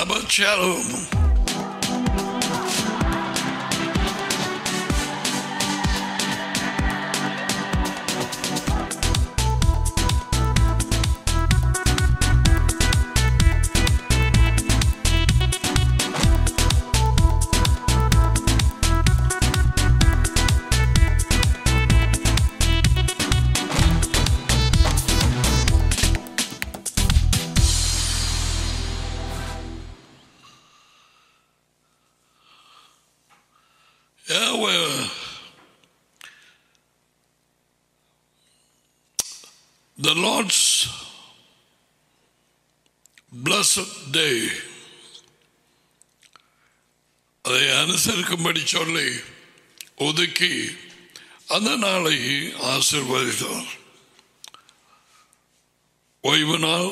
Shabbat Shalom. Yeah, well, the Lord's blessed day அதை அனுசரிக்கும்படி சொல்லி ஒதுக்கி அந்த நாளை ஆசிர்வதித்தார் ஓய்வு நாள்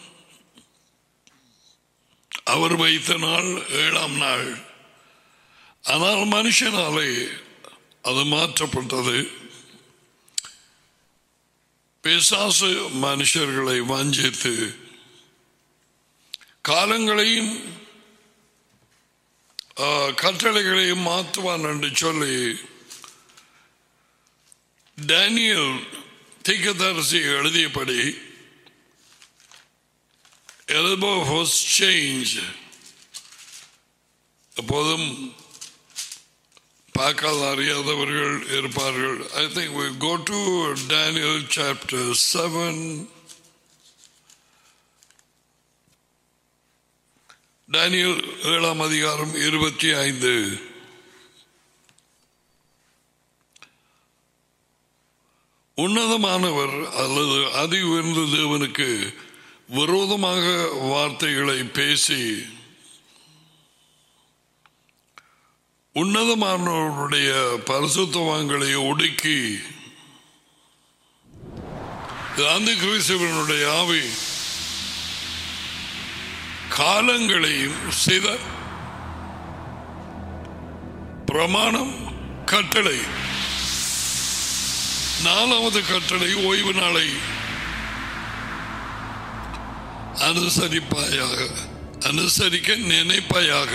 அவர் வைத்த நாள் ஏழாம் நாள் ஆனால் மனுஷனாலே அது மாற்றப்பட்டது பிசாசு மனுஷர்களை வஞ்சித்து காலங்களையும் ஆ, கட்டளைகளையும் மாற்றுவான் என்று சொல்லி டேனியல் தீக்கதரிசி எழுதியபடி elbow was changed எப்போதும் பார்க்காத அறியாதவர்கள் இருப்பார்கள் I think we go to Daniel chapter 7 Daniel ஏழாம் அதிகாரம் இருபத்தி ஐந்து உன்னதமானவர் அல்லது அதி உயர்ந்த தேவனுக்கு விரோதமாக வார்த்தைகளை பேசி உன்னதமானவருடைய பரிசுத்தவான்களை ஒடுக்கி அந்த கிறிஸ்தவனுடைய ஆவி காலங்களையும் செய்த பிரமாணம் கட்டளை நாலாவது கட்டளை ஓய்வு நாளை அனுசரிப்பாயாக அனுசரிக்க நினைப்பாயாக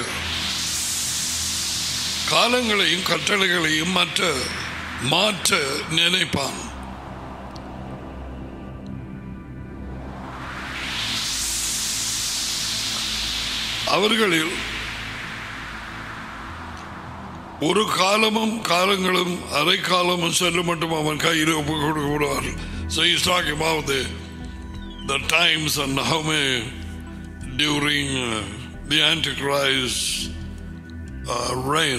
காலங்களையும் கட்டளைகளையும் மற்ற மாற்ற நினைப்பான் அவர்களில் ஒரு காலமும் காலங்களும் அரை காலமும் செல்ல மட்டும் அவன் கையில் ஒப்பு கொடுக்கிறார் So he's talking about the, the times and how many during uh, the Antichrist uh, reign.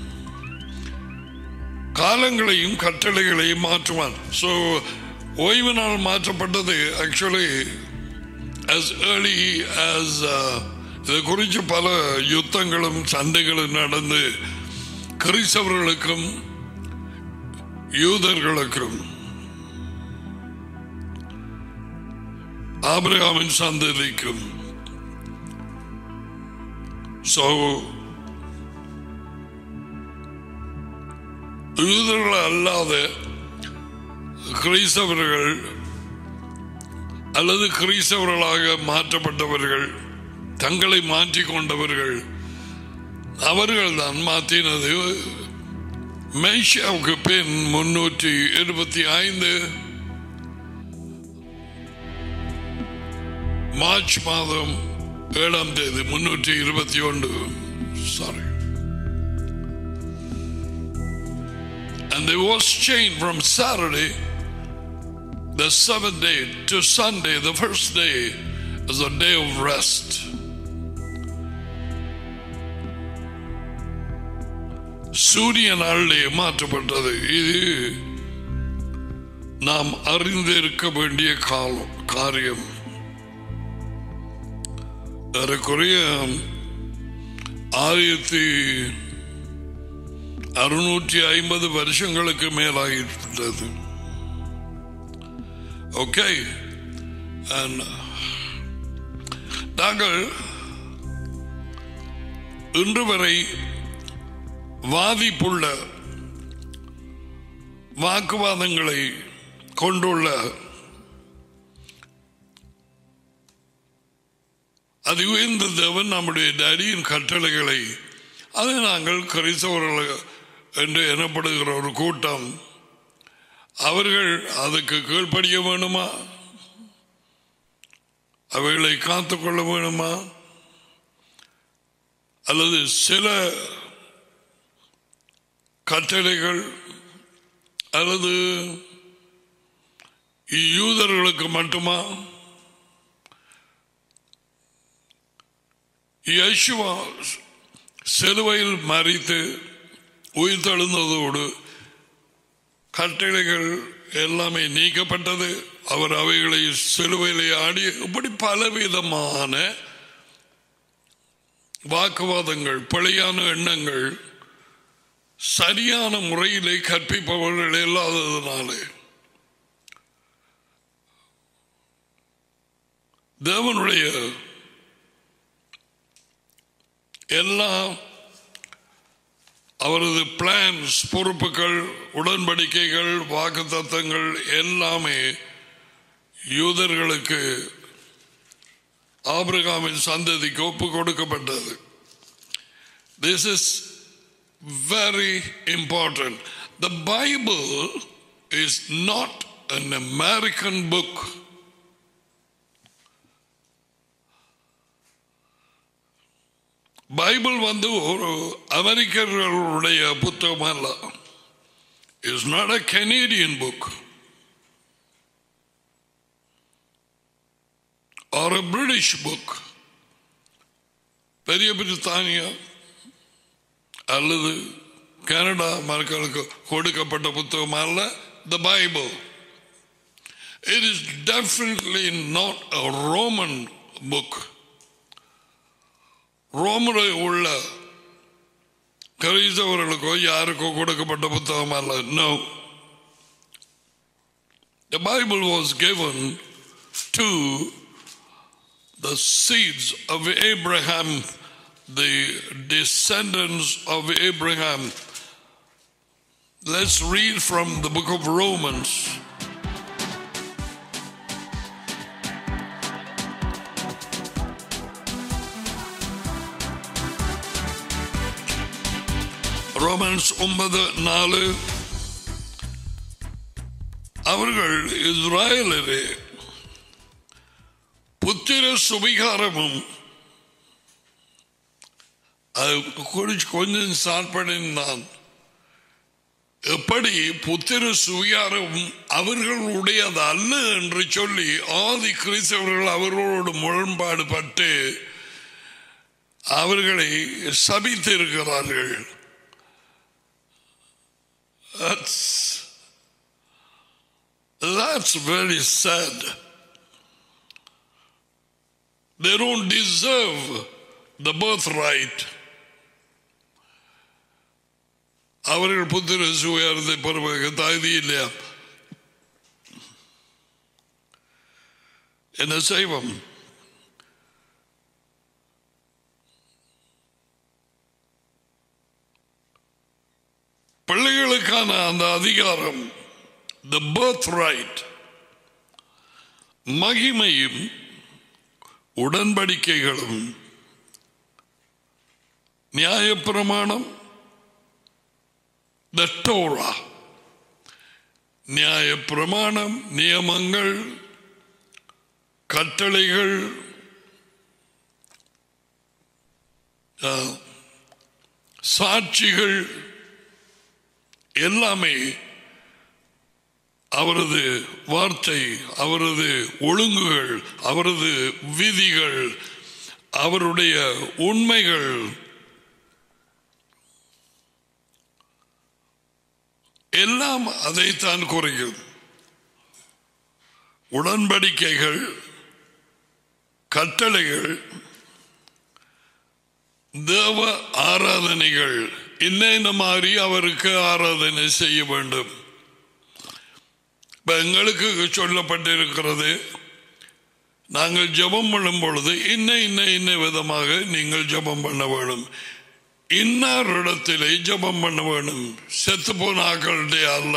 காலங்களையும் கட்டளைகளையும் மாற்றுவான் ஸோ ஓய்வு நாள் மாற்றப்பட்டது actually as early as uh, இது குறித்து பல யுத்தங்களும் சண்டைகளும் நடந்து கிறிஸ்தவர்களுக்கும் யூதர்களுக்கும் ஆபிரகாமின் சந்ததிக்கும் ஸோ யூதர்கள் அல்லாத கிறிஸ்தவர்கள் அல்லது கிறிஸ்தவர்களாக மாற்றப்பட்டவர்கள் தங்களை மாற்றிக் கொண்டவர்கள் அவர்கள் தான் மாற்றினது மேஷாவுக்கு பின் முன்னூற்றி இருபத்தி ஐந்து மார்ச் மாதம் ஏழாம் தேதி முன்னூற்றி இருபத்தி ஒன்று sorry And they was changed from Saturday, the seventh day, to Sunday, the first day, as a day of rest. சூரிய நாளிலே மாற்றப்பட்டது இது நாம் அறிந்திருக்க வேண்டிய காலம் காரியம் ஏறக்குறைய ஆயிரத்தி அறுநூற்றி ஐம்பது வருஷங்களுக்கு மேலாகிவிட்டது ஓகே நாங்கள் இன்று வரை வாதிப்புள்ள வாக்குவாதங்களை கொண்டுள்ள அது உயர்ந்த தேவன் நம்முடைய டேடியின் கட்டளைகளை அதை நாங்கள் கிறிஸ்தவர்கள் என்று எனப்படுகிற ஒரு கூட்டம் அவர்கள் அதுக்கு கீழ்ப்படிய வேணுமா அவைகளை காத்துக்கொள்ள வேணுமா அல்லது சில கட்டளைகள் அல்லது யூதர்களுக்கு மட்டுமா யேசுவா சிலுவையில் மறித்து உயிர் தெழுந்ததோடு கட்டளைகள் எல்லாமே நீக்கப்பட்டது அவர் அவைகளை சிலுவையிலே ஆடி இப்படி பலவிதமான வாக்குவாதங்கள் பிழையான எண்ணங்கள் சரியான முறையிலே கற்பிப்பவர்கள் இல்லாததுனாலே தேவனுடைய எல்லா அவரது பிளான்ஸ் பொறுப்புகள் உடன்படிக்கைகள் வாக்கு தத்தங்கள் எல்லாமே யூதர்களுக்கு ஆபிரகாமின் சந்ததிக்கு ஒப்பு கொடுக்கப்பட்டது this is very important the Bible is not an American book Bible வந்து ஒரு அமெரிக்கர்களுடைய புத்தகம் அல்ல is not a Canadian book or a British book பெரிய பிரித்தானியா அல்லது கனடா மக்களுக்கு கொடுக்கப்பட்ட புத்தகம் அல்ல the Bible it is definitely not a Roman book ரோமில் உள்ள கிறிஸ்தவர்களுக்கோ யாருக்கோ கொடுக்கப்பட்ட புத்தகம் அல்ல no The Bible was given to the seeds of Abraham, the descendants of Abraham. Let's read from the book of Romans. Romans ஒன்பது நாலு அவர்கள் இஸ்ராயலரே புத்திர சுவிகாரமும் அது குறிச்சு கொஞ்சம் ஸ்டார்ட் பண்ணினான் எப்படி புத்திர சுவிகாரம் அவர்களுடையது அல்ல என்று சொல்லி ஆதி கிறிஸ்தவர்கள் அவர்களோடு முரண்பாடு பட்டு அவர்களை சபித்து இருக்கிறார்கள் That's that's very sad. They don't deserve the birthright. அவர்கள் புத்திர சுயாரத்தை பெறுவதற்கு தகுதி இல்லையா என்ன செய்வோம் பிள்ளைகளுக்கான அந்த அதிகாரம் த பர்த் ரைட் மகிமையும் உடன்படிக்கைகளும் நியாயப்பிரமாணம் த டோரா நியாயப்பிரமாணம் நியமங்கள் கட்டளைகள் ஆ, சாட்சிகள் எல்லாமே அவரது வார்த்தை அவரது ஒழுங்குகள் அவரது விதிகள் அவருடைய உண்மைகள் எல்லாம் அதைத்தான் குறையும் உடன்படிக்கைகள் கட்டளைகள் தேவ ஆராதனைகள் இன்ன மாதிரி அவருக்கு ஆராதனை செய்ய வேண்டும் இப்ப எங்களுக்கு சொல்லப்பட்டிருக்கிறது நாங்கள் ஜெபம் பண்ணும் பொழுது இன்ன இன்ன இன்ன விதமாக நீங்கள் ஜெபம் பண்ண வேணும் இன்னார் இடத்திலே ஜெபம் பண்ண வேணும் செத்து போன ஆக்களுடைய அல்ல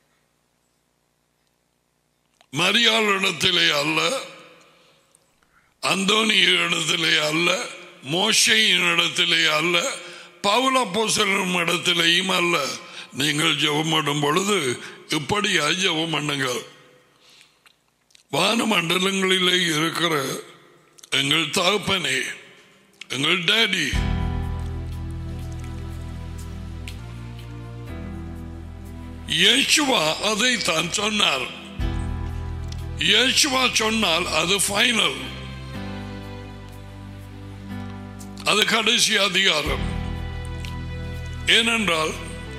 மரியாள் இடத்திலே அல்ல அந்தோனிய இடத்திலே அல்ல மோஷையின் இடத்திலே அல்ல பவுல போசலும் இடத்திலேயும் அல்ல நீங்கள் ஜெபம் பண்ணும் பொழுது இப்படியா ஜெபம் பண்ணுங்கள் வானமண்டலங்களிலே இருக்கிற எங்கள் தகப்பனே எங்கள் டேடி இயேசுவா அதை தான் சொன்னார் இயேசுவா சொன்னால் அது ஃபைனல் அது கடைசி அதிகாரம் ஏனென்றால்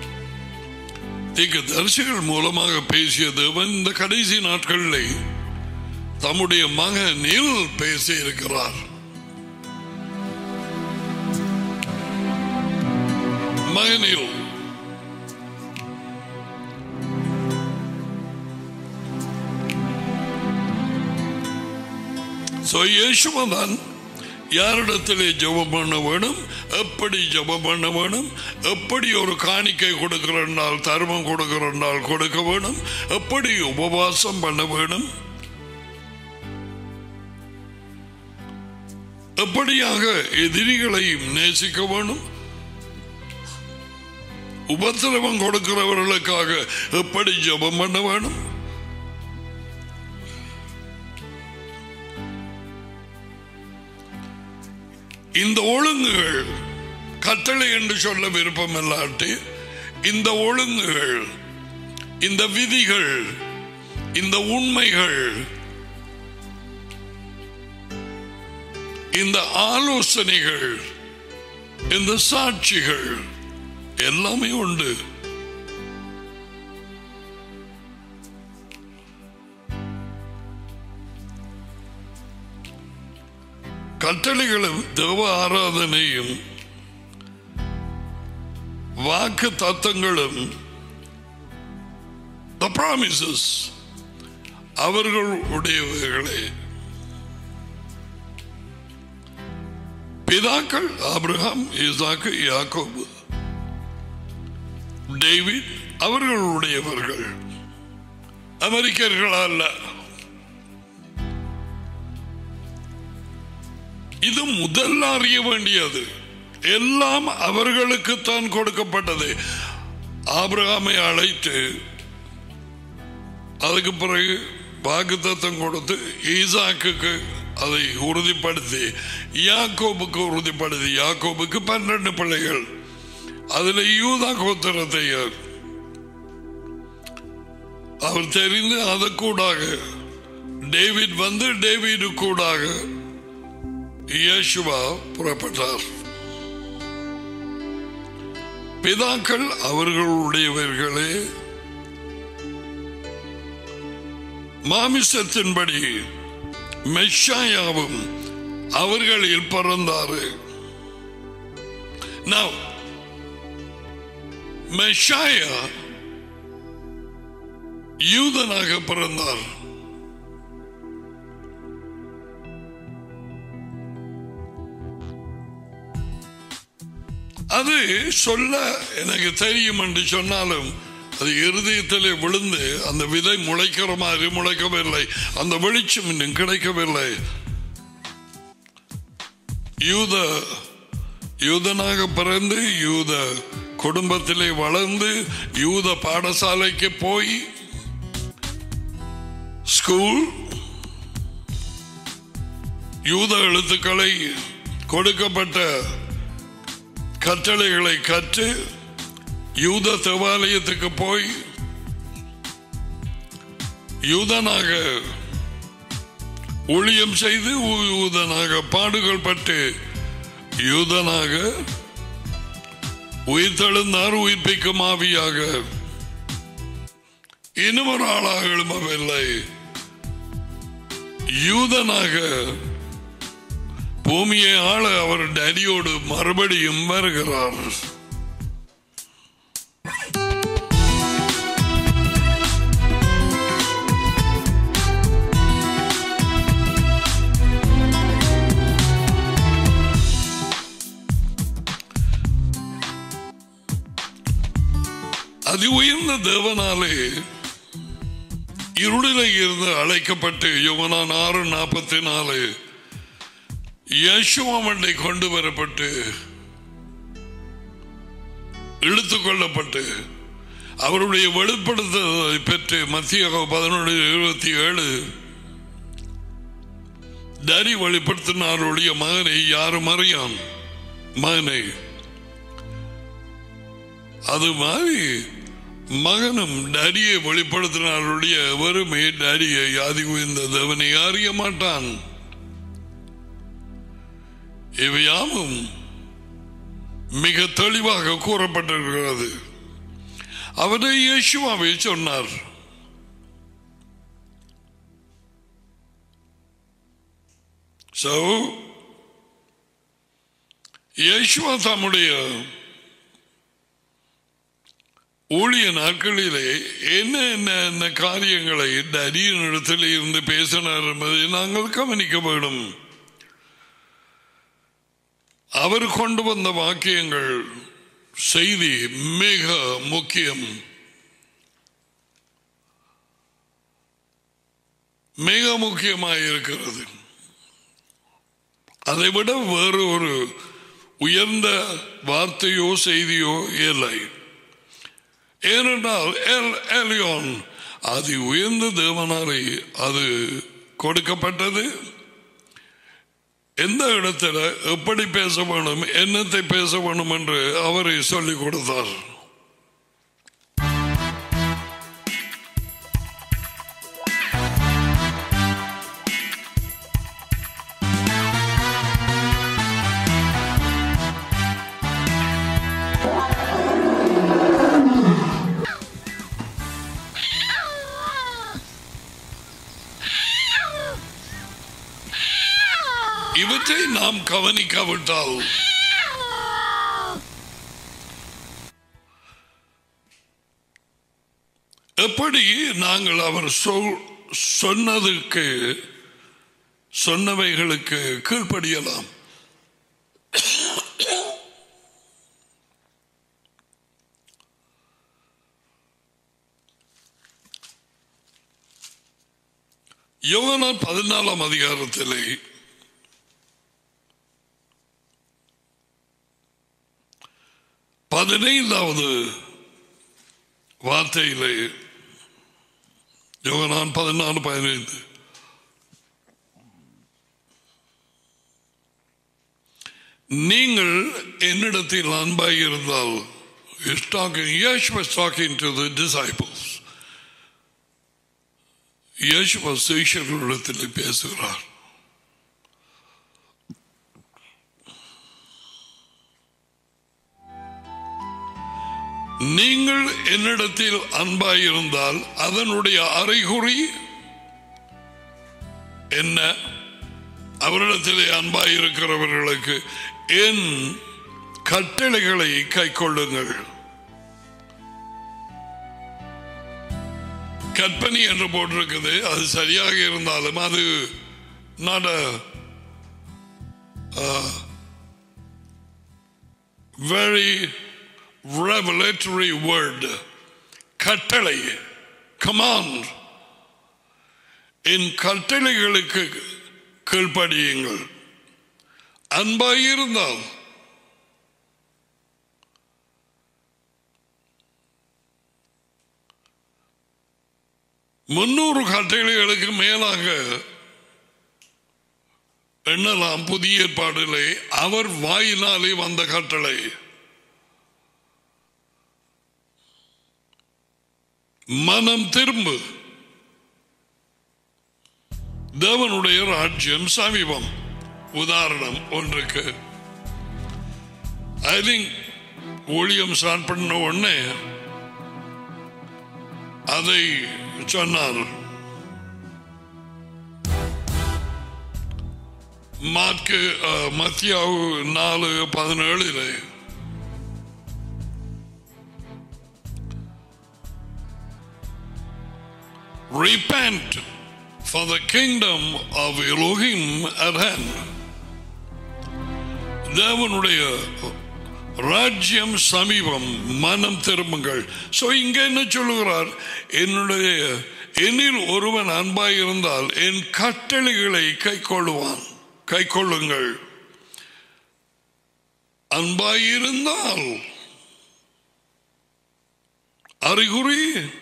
தீக்க தரிசிகள் மூலமாக பேசிய தேவன் இந்த கடைசி நாட்களிலே தம்முடைய மகனில் பேசி இருக்கிறார் மகனில் So, இயேசுவதான் யாரிடத்திலே ஜெபம் பண்ண வேணும் எப்படி ஜெபம் பண்ண வேணும் எப்படி ஒரு காணிக்கை கொடுக்கிறனால் தர்மம் கொடுக்கிறனால் கொடுக்க வேணும் எப்படி உபவாசம் பண்ண வேணும் எப்படியாக எதிரிகளையும் நேசிக்க வேணும் உபத்திரவம் கொடுக்கிறவர்களுக்காக எப்படி ஜெபம் பண்ண வேணும் இந்த ஒழுங்குகள் கட்டளை என்று சொல்ல விருப்பம் இல்லாட்டி இந்த ஒழுங்குகள் இந்த விதிகள் இந்த உண்மைகள் இந்த ஆலோசனைகள் இந்த சாட்சிகள் எல்லாமே உண்டு கட்டளைகளும் தேவ ஆராதனையும் வாக்கு தத்தங்களும் the promises அவர்களுடையவர்களே பிதாக்கள் ஆபிரகாம் ஈசாக்கு யாக்கோபு டேவிட் அவர்களுடையவர்கள் அமெரிக்கர்கள் அல்ல இது முதல்ல அறிய வேண்டியது எல்லாம் அவர்களுக்குத்தான் கொடுக்கப்பட்டது ஆபிரகாமை அழைத்து அதுக்கு பிறகு வாக்குத்தத்தம் கொடுத்து ஈசாக்குக்கு அதை உறுதிப்படுத்தி யாக்கோபுக்கு உறுதிப்படுத்தி யாக்கோபுக்கு பன்னெண்டு பிள்ளைகள் அதுல யூதா கோத்திரத்தை அவர் தெரிந்து அது கூடாக டேவிட் வந்து டேவிடு கூடாக இயேசுவா புறப்பட்டார் பிதாக்கள் அவர்களுடையவர்களே மாமிசத்தின்படி மெஷாயாவும் அவர்களில் பிறந்தாரு Now, மெஷாயா யூதனாக பிறந்தார் அது சொல்ல எனக்கு தெரியும் என்று சொன்னாலும் அது இருதயத்திலே விழுந்து அந்த விதை முளைக்கிற மாதிரி முளைக்கவில்லை அந்த வெளிச்சம் இன்னும் கிடைக்கவில்லை யூத யூதனாக பிறந்து யூத குடும்பத்திலே வளர்ந்து யூத பாடசாலைக்கு போய் ஸ்கூல் யூத எழுத்துக்களை கொடுக்கப்பட்ட கட்டளைகளை கற்று யூத தேவாலயத்துக்கு போய் யூதனாக ஊழியம் செய்து யூதனாக பாடுகள் பட்டு யூதனாக உயிர்த்தெழுந்தார் உயிர்ப்பிக்கும் ஆவியாக இன்னும் ஒரு ஆளாக எழும்பவில்லை யூதனாக பூமியை ஆள அவர் டேடியோடு மறுபடியும் வருகிறார் அதி உயர்ந்த தேவனாலே இருளில இருந்து அழைக்கப்பட்டு யுவனான் ஆறு நாற்பத்தி நாலு யேசுவாமண்டை கொண்டு வரப்பட்டு இழுத்துக் கொள்ளப்பட்டு அவருடைய வெளிப்படுத்துதலை பெற்று மத்திய பதினொன்று இருபத்தி ஏழு டரி வெளிப்படுத்தினாருடைய மகனை யாரும் அறியான் மகனை அது மாதிரி மகனும் டரியை வெளிப்படுத்தினாருடைய வெறுமை டரியை ஆதி உயர்ந்த தேவனை அறிய மாட்டான் இவையாவும் மிக தெளிவாக கூறப்பட்டிருக்கிறது அவரை இயேசுவாவே சொன்னார் So, இயேசுவா தம்முடைய ஊழிய நாட்களிலே என்ன என்ன என்ன காரியங்களை டரியின் இடத்தில் இருந்து பேசினார் என்பதை நாங்கள் கவனிக்க வேண்டும் அவர் கொண்டு வந்த வாக்கியங்கள் செய்தி மிக முக்கியம் மிக முக்கியமாக இருக்கிறது அதை விட வேறு ஒரு உயர்ந்த வார்த்தையோ செய்தியோ இல்லை ஏனென்றால் எல் எலியோன் அது உயர்ந்த தேவனாலே அது கொடுக்கப்பட்டது எந்த இடத்துல எப்படி பேச வேணும் என்னத்தை பேச வேணும் என்று அவரை சொல்லிக் கொடுத்தார் இவற்றை நாம் கவனிக்காவிட்டால் எப்படி நாங்கள் அவர் சொல் சொன்னதுக்கு சொன்னவைகளுக்கு கீழ்ப்படியலாம் யோகனான் பதினாலாம் அதிகாரத்திலே பதினைந்தாவது வார்த்தையிலே யோகனான் பதினாலு பதினைந்து நீங்கள் என்னிடத்தில் அன்பாய் இருந்தால் is talking, Yesh was talking to the disciples. இயேசுவ சீஷர்களிடத்தில் பேசுகிறார் நீங்கள் என்னிடத்தில் அன்பாயிருந்தால் அதனுடைய அறைகுறி என்ன அவரிடத்திலே அன்பாயிருக்கிறவர்களுக்கு என் கட்டளைகளை கை கொள்ளுங்கள் கற்பனை என்று போட்டிருக்குது அது சரியாக இருந்தாலும் அது நாட் வெரி revelatory word கட்டளை கமாண்ட் என் கட்டளைகளுக்கு கீழ்ப்படியுங்கள் அன்பாயிருந்தால் முன்னூறு கட்டளைகளுக்கு மேலாக எண்ணலாம் புதிய ஏற்பாடிலே அவர் வாயினாலே வந்த கட்டளை மனம் திரும்பு தேவனுடைய ராஜ்யம் சமீபம் உதாரணம் ஒன்றுக்கு ஐ திங்க் ஊழியம் ஸ்டார்ட் பண்ண உடனே அதை சொன்னார் மார்க்கு அஹ், மத்தியாவு நாலு பதினேழிலே Repent, for the kingdom of Elohim at hand. தேவனுடைய ராஜ்யம் சமீபம் மனம் திரும்புங்கள் சோ இங்க என்ன சொல்லுகிறார் என்னுடைய என்னில் ஒருவன் அன்பாய் இருந்தால் என் கட்டளைகளை கை கொள்ளுவான் கை கொள்ளுங்கள் அன்பாயிருந்தால் அறிகுறி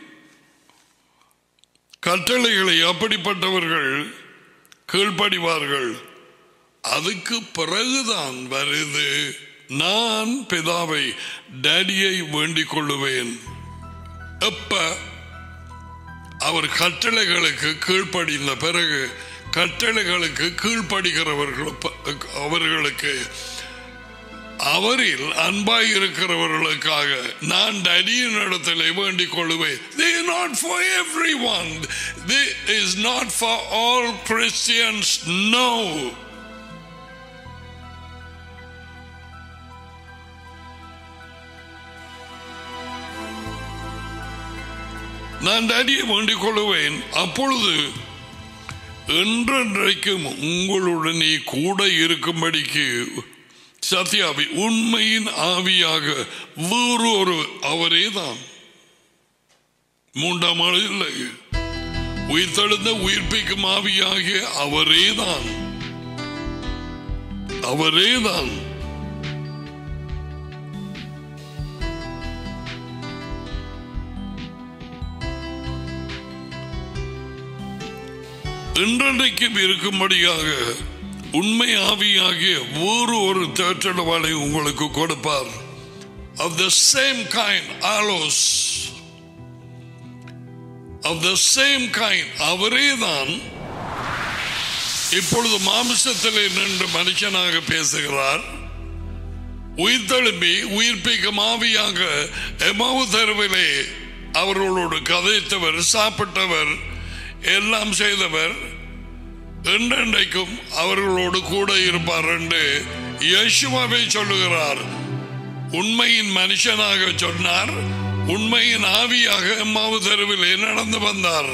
கட்டளைகளை அப்படிப்பட்டவர்கள் கீழ்ப்படிவார்கள் அதுக்கு பிறகுதான் வருது நான் பிதாவை டேடியை வேண்டிக் கொள்ளுவேன் எப்ப அவர் கட்டளைகளுக்கு கீழ்ப்படிந்த பிறகு கட்டளைகளுக்கு கீழ்ப்படுகிறவர்கள் அவர்களுக்கு அவரில் அன்பாய் இருக்கிறவர்களுக்காக நான் டடியின் இடத்திலே வேண்டிக் கொள்ளுவேன் they are not for everyone they is not for all Christians no நான் டடியை வேண்டிக் கொள்ளுவேன் அப்பொழுது என்றென்றைக்கும் உங்களுடனே கூட இருக்கும்படிக்கு சத்யாவி உண்மையின் ஆவியாக வேறு ஒரு அவரே தான் மூன்றாம் ஆள் இல்லை உயிர்த்தெழுந்த உயிர்ப்பிக்கும் ஆவியாகிய அவரே தான் அவரே தான் என்றென்றைக்கும் இருக்கும்படியாக உண்மை ஆவியாகிய வேறு ஒரு தேற்றடவாளை உங்களுக்கு கொடுப்பார் of the same kind also of the same kind அவரே தான் இப்பொழுது மாமிசத்திலே நின்று மனுஷனாக பேசுகிறார் உயிர்த்தெழும்பி உயிர்ப்பிக்கும் ஆவியாக எமாவு தெருவிலே அவர்களோடு கதைத்தவர் சாப்பிட்டவர் எல்லாம் செய்தவர் என்றென்றைக்கும் அவர்களோடு கூட இருப்பார் என்று யேசுவாவை சொல்லுகிறார் உண்மையின் மனுஷனாக சொன்னார் உண்மையின் ஆவியாக எம்மாவு தெருவிலே நடந்து வந்தார்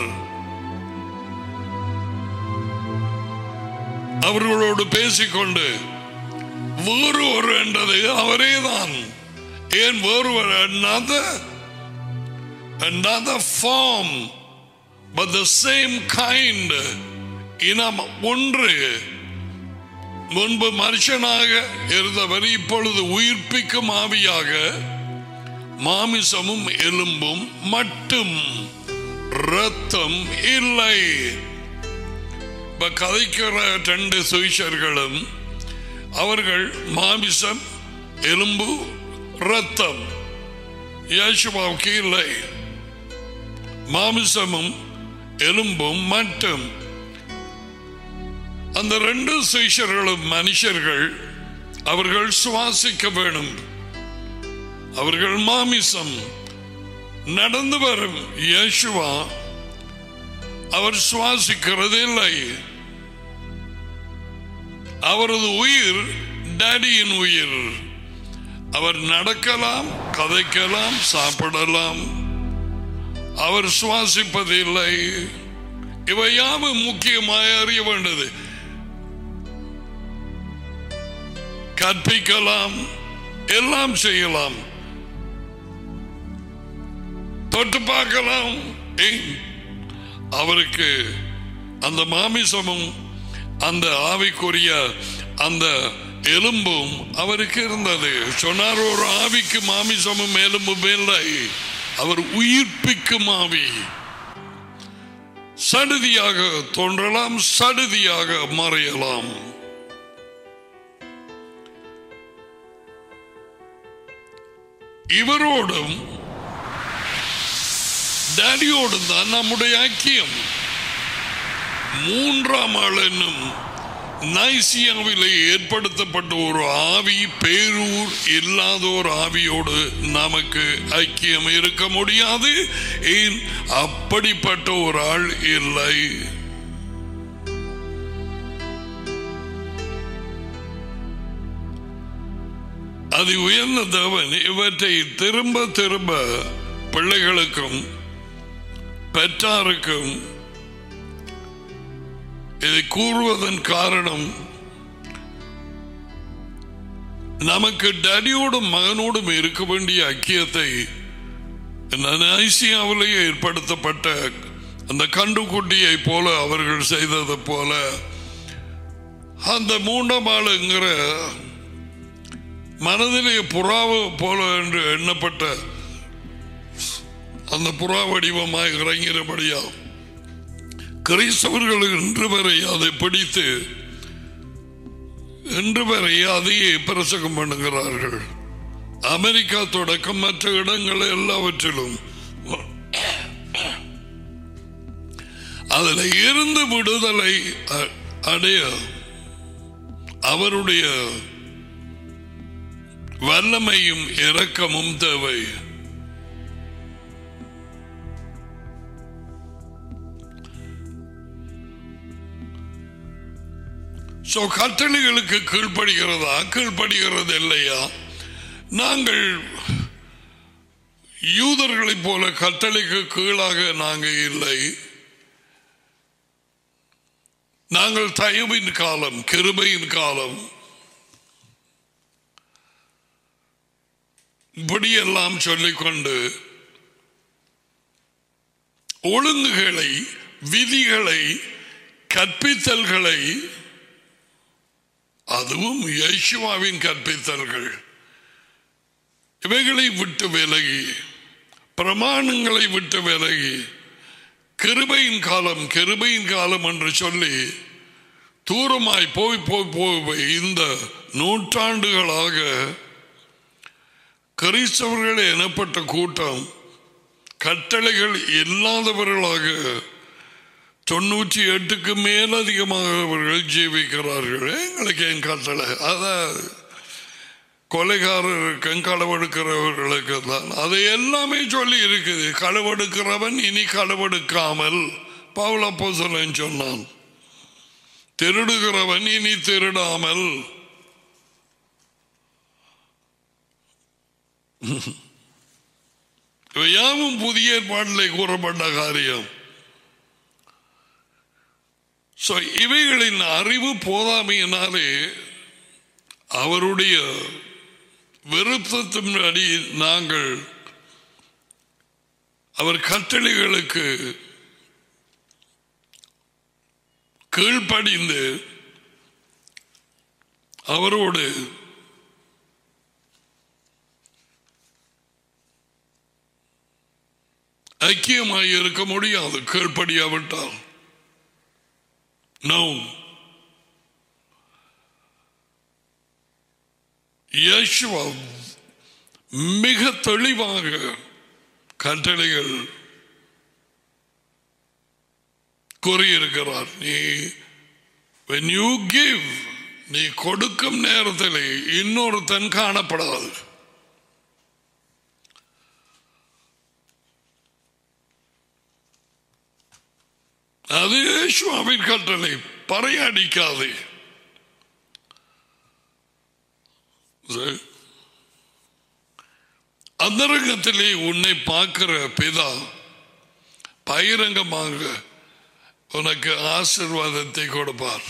அவர்களோடு பேசிக்கொண்டு வேறு ஒரு என்றது அவரே தான் ஏன் வேறு ஒரு another another form but the same kind இனம் ஒன்று முன்பு மனுஷனாக இருந்தவர் இப்பொழுது உயிர்ப்பிக்கும் ஆவியாக மாமிசமும் எலும்பும் மட்டும் ரத்தம் இல்லை இப்ப கதைக்கிற ரெண்டு சுவிஷர்களும் அவர்கள் மாமிசம் எலும்பு ரத்தம் இயேசுவாவுக்கு இல்லை மாமிசமும் எலும்பும் மட்டும் அந்த ரெண்டு சுவிஷர்களும் மனுஷர்கள் அவர்கள் சுவாசிக்க வேணும் அவர்கள் மாமிசம் நடந்து வரும் இயேசுவா அவர் சுவாசிக்கிறது இல்லை அவரது உயிர் டேடியின் உயிர் அவர் நடக்கலாம் கதைக்கலாம் சாப்பிடலாம் அவர் சுவாசிப்பதில்லை இவை யாவும் முக்கியமாக அறிய வேண்டது கற்பிக்கலாம் எல்லாம் செய்யலாம் தொட்டு பார்க்கலாம் ஏய், அவருக்கு அந்த மாமிசமும் அந்த ஆவிக்குரிய அந்த எலும்பும் அவருக்கு இருந்தது சொன்னார் ஒரு ஆவிக்கு மாமிசமும் எலும்பும் இல்லை அவர் உயிர்ப்பிக்கும் ஆவி சடுதியாக தோன்றலாம் சடுதியாக மறையலாம் இவரோடும் டேடியோடும் தான் நம்முடைய ஐக்கியம் மூன்றாம் ஆள் என்னும் நைசியாவிலே ஏற்படுத்தப்பட்ட ஒரு ஆவி பேரூர் இல்லாத ஒரு ஆவியோடு நமக்கு ஐக்கியம் இருக்க முடியாது ஏன் அப்படிப்பட்ட ஒரு ஆள் இல்லை அது உயர்ந்த தேவன் இவற்றை திரும்ப திரும்ப பிள்ளைகளுக்கும் பெற்றாருக்கும் இதை கூறுவதன் காரணம் நமக்கு டடியோடும் மகனோடும் இருக்க வேண்டிய ஐக்கியத்தை ஐசியாவிலேயே ஏற்படுத்தப்பட்ட அந்த கண்டுக்குட்டியை போல அவர்கள் செய்தது போல அந்த மூன்றாம் ஆளுங்கிற மனதிலே புறாவு போல என்று எண்ணப்பட்ட அந்த புறா வடிவமாய் இறங்கிறபடியா கிறிஸ்தவர்கள் இன்று வரை அதை பிடித்து இன்று வரை அதையே பிரசங்கம் பண்ணுகிறார்கள் அமெரிக்கா தொடக்கம் மற்ற இடங்கள் எல்லாவற்றிலும் அதில் இருந்து விடுதலை அ- அடைய அவருடைய வல்லமையும் இரக்கமும் தேவை சோ கட்டளைகளுக்கு கீழ்ப்படுகிறதா கீழ்ப்படுகிறது இல்லையா நாங்கள் யூதர்களைப் போல கட்டளைக்கு கீழாக நாங்கள் இல்லை நாங்கள் தயவின் காலம் கிருபையின் காலம் இப்படியெல்லாம் சொல்லிக்கொண்டு ஒழுங்குகளை விதிகளை கற்பித்தல்களை அதுவும் யேசுவாவின் கற்பித்தல்கள் இவைகளை விட்டு விலகி பிரமாணங்களை விட்டு விலகி கிருபையின் காலம் கிருபையின் காலம் என்று சொல்லி தூரமாய் போய் போய் போய் போய் இந்த நூற்றாண்டுகளாக கிறிஸ்தவர்கள் எனப்பட்ட கூட்டம் கட்டளைகள் இல்லாதவர்களாக தொண்ணூற்றி எட்டுக்கு மேலதிகமாக அவர்கள் ஜீவிக்கிறார்கள் எங்களுக்கு என் கட்டளை அதான் கொலைகாரருக்கும் களவெடுக்கிறவர்களுக்கு தான் அது எல்லாமே சொல்லி இருக்குது களவெடுக்கிறவன் இனி களவெடுக்காமல் பவுலப்போ சொன்னான் திருடுகிறவன் இனி திருடாமல் யாவும் புதிய ஏற்பாட்டிலே கூறப்பட்ட காரியம் So, இவைகளின் அறிவு போதாமையினாலே அவருடைய விருப்பத்தின்படி நாங்கள் அவர் கட்டளைகளுக்கு கீழ்ப்படிந்து அவரோடு ஐக்கியமாய் இருக்க முடியாது கீழ்ப்படியாவிட்டால் நோ இயேசுவா மிக தெளிவாக கட்டளைகள் கூறியிருக்கிறார் நீ when you give நீ கொடுக்கும் நேரத்தில் இன்னொருத்தன் காணப்படாது அது இயேசுவாவின் கட்டளை பறையடிக்காதே சரி. அந்தரங்கத்திலே உன்னை பார்க்கிற பிதா பகிரங்கமாக உனக்கு ஆசிர்வாதத்தை கொடுப்பார்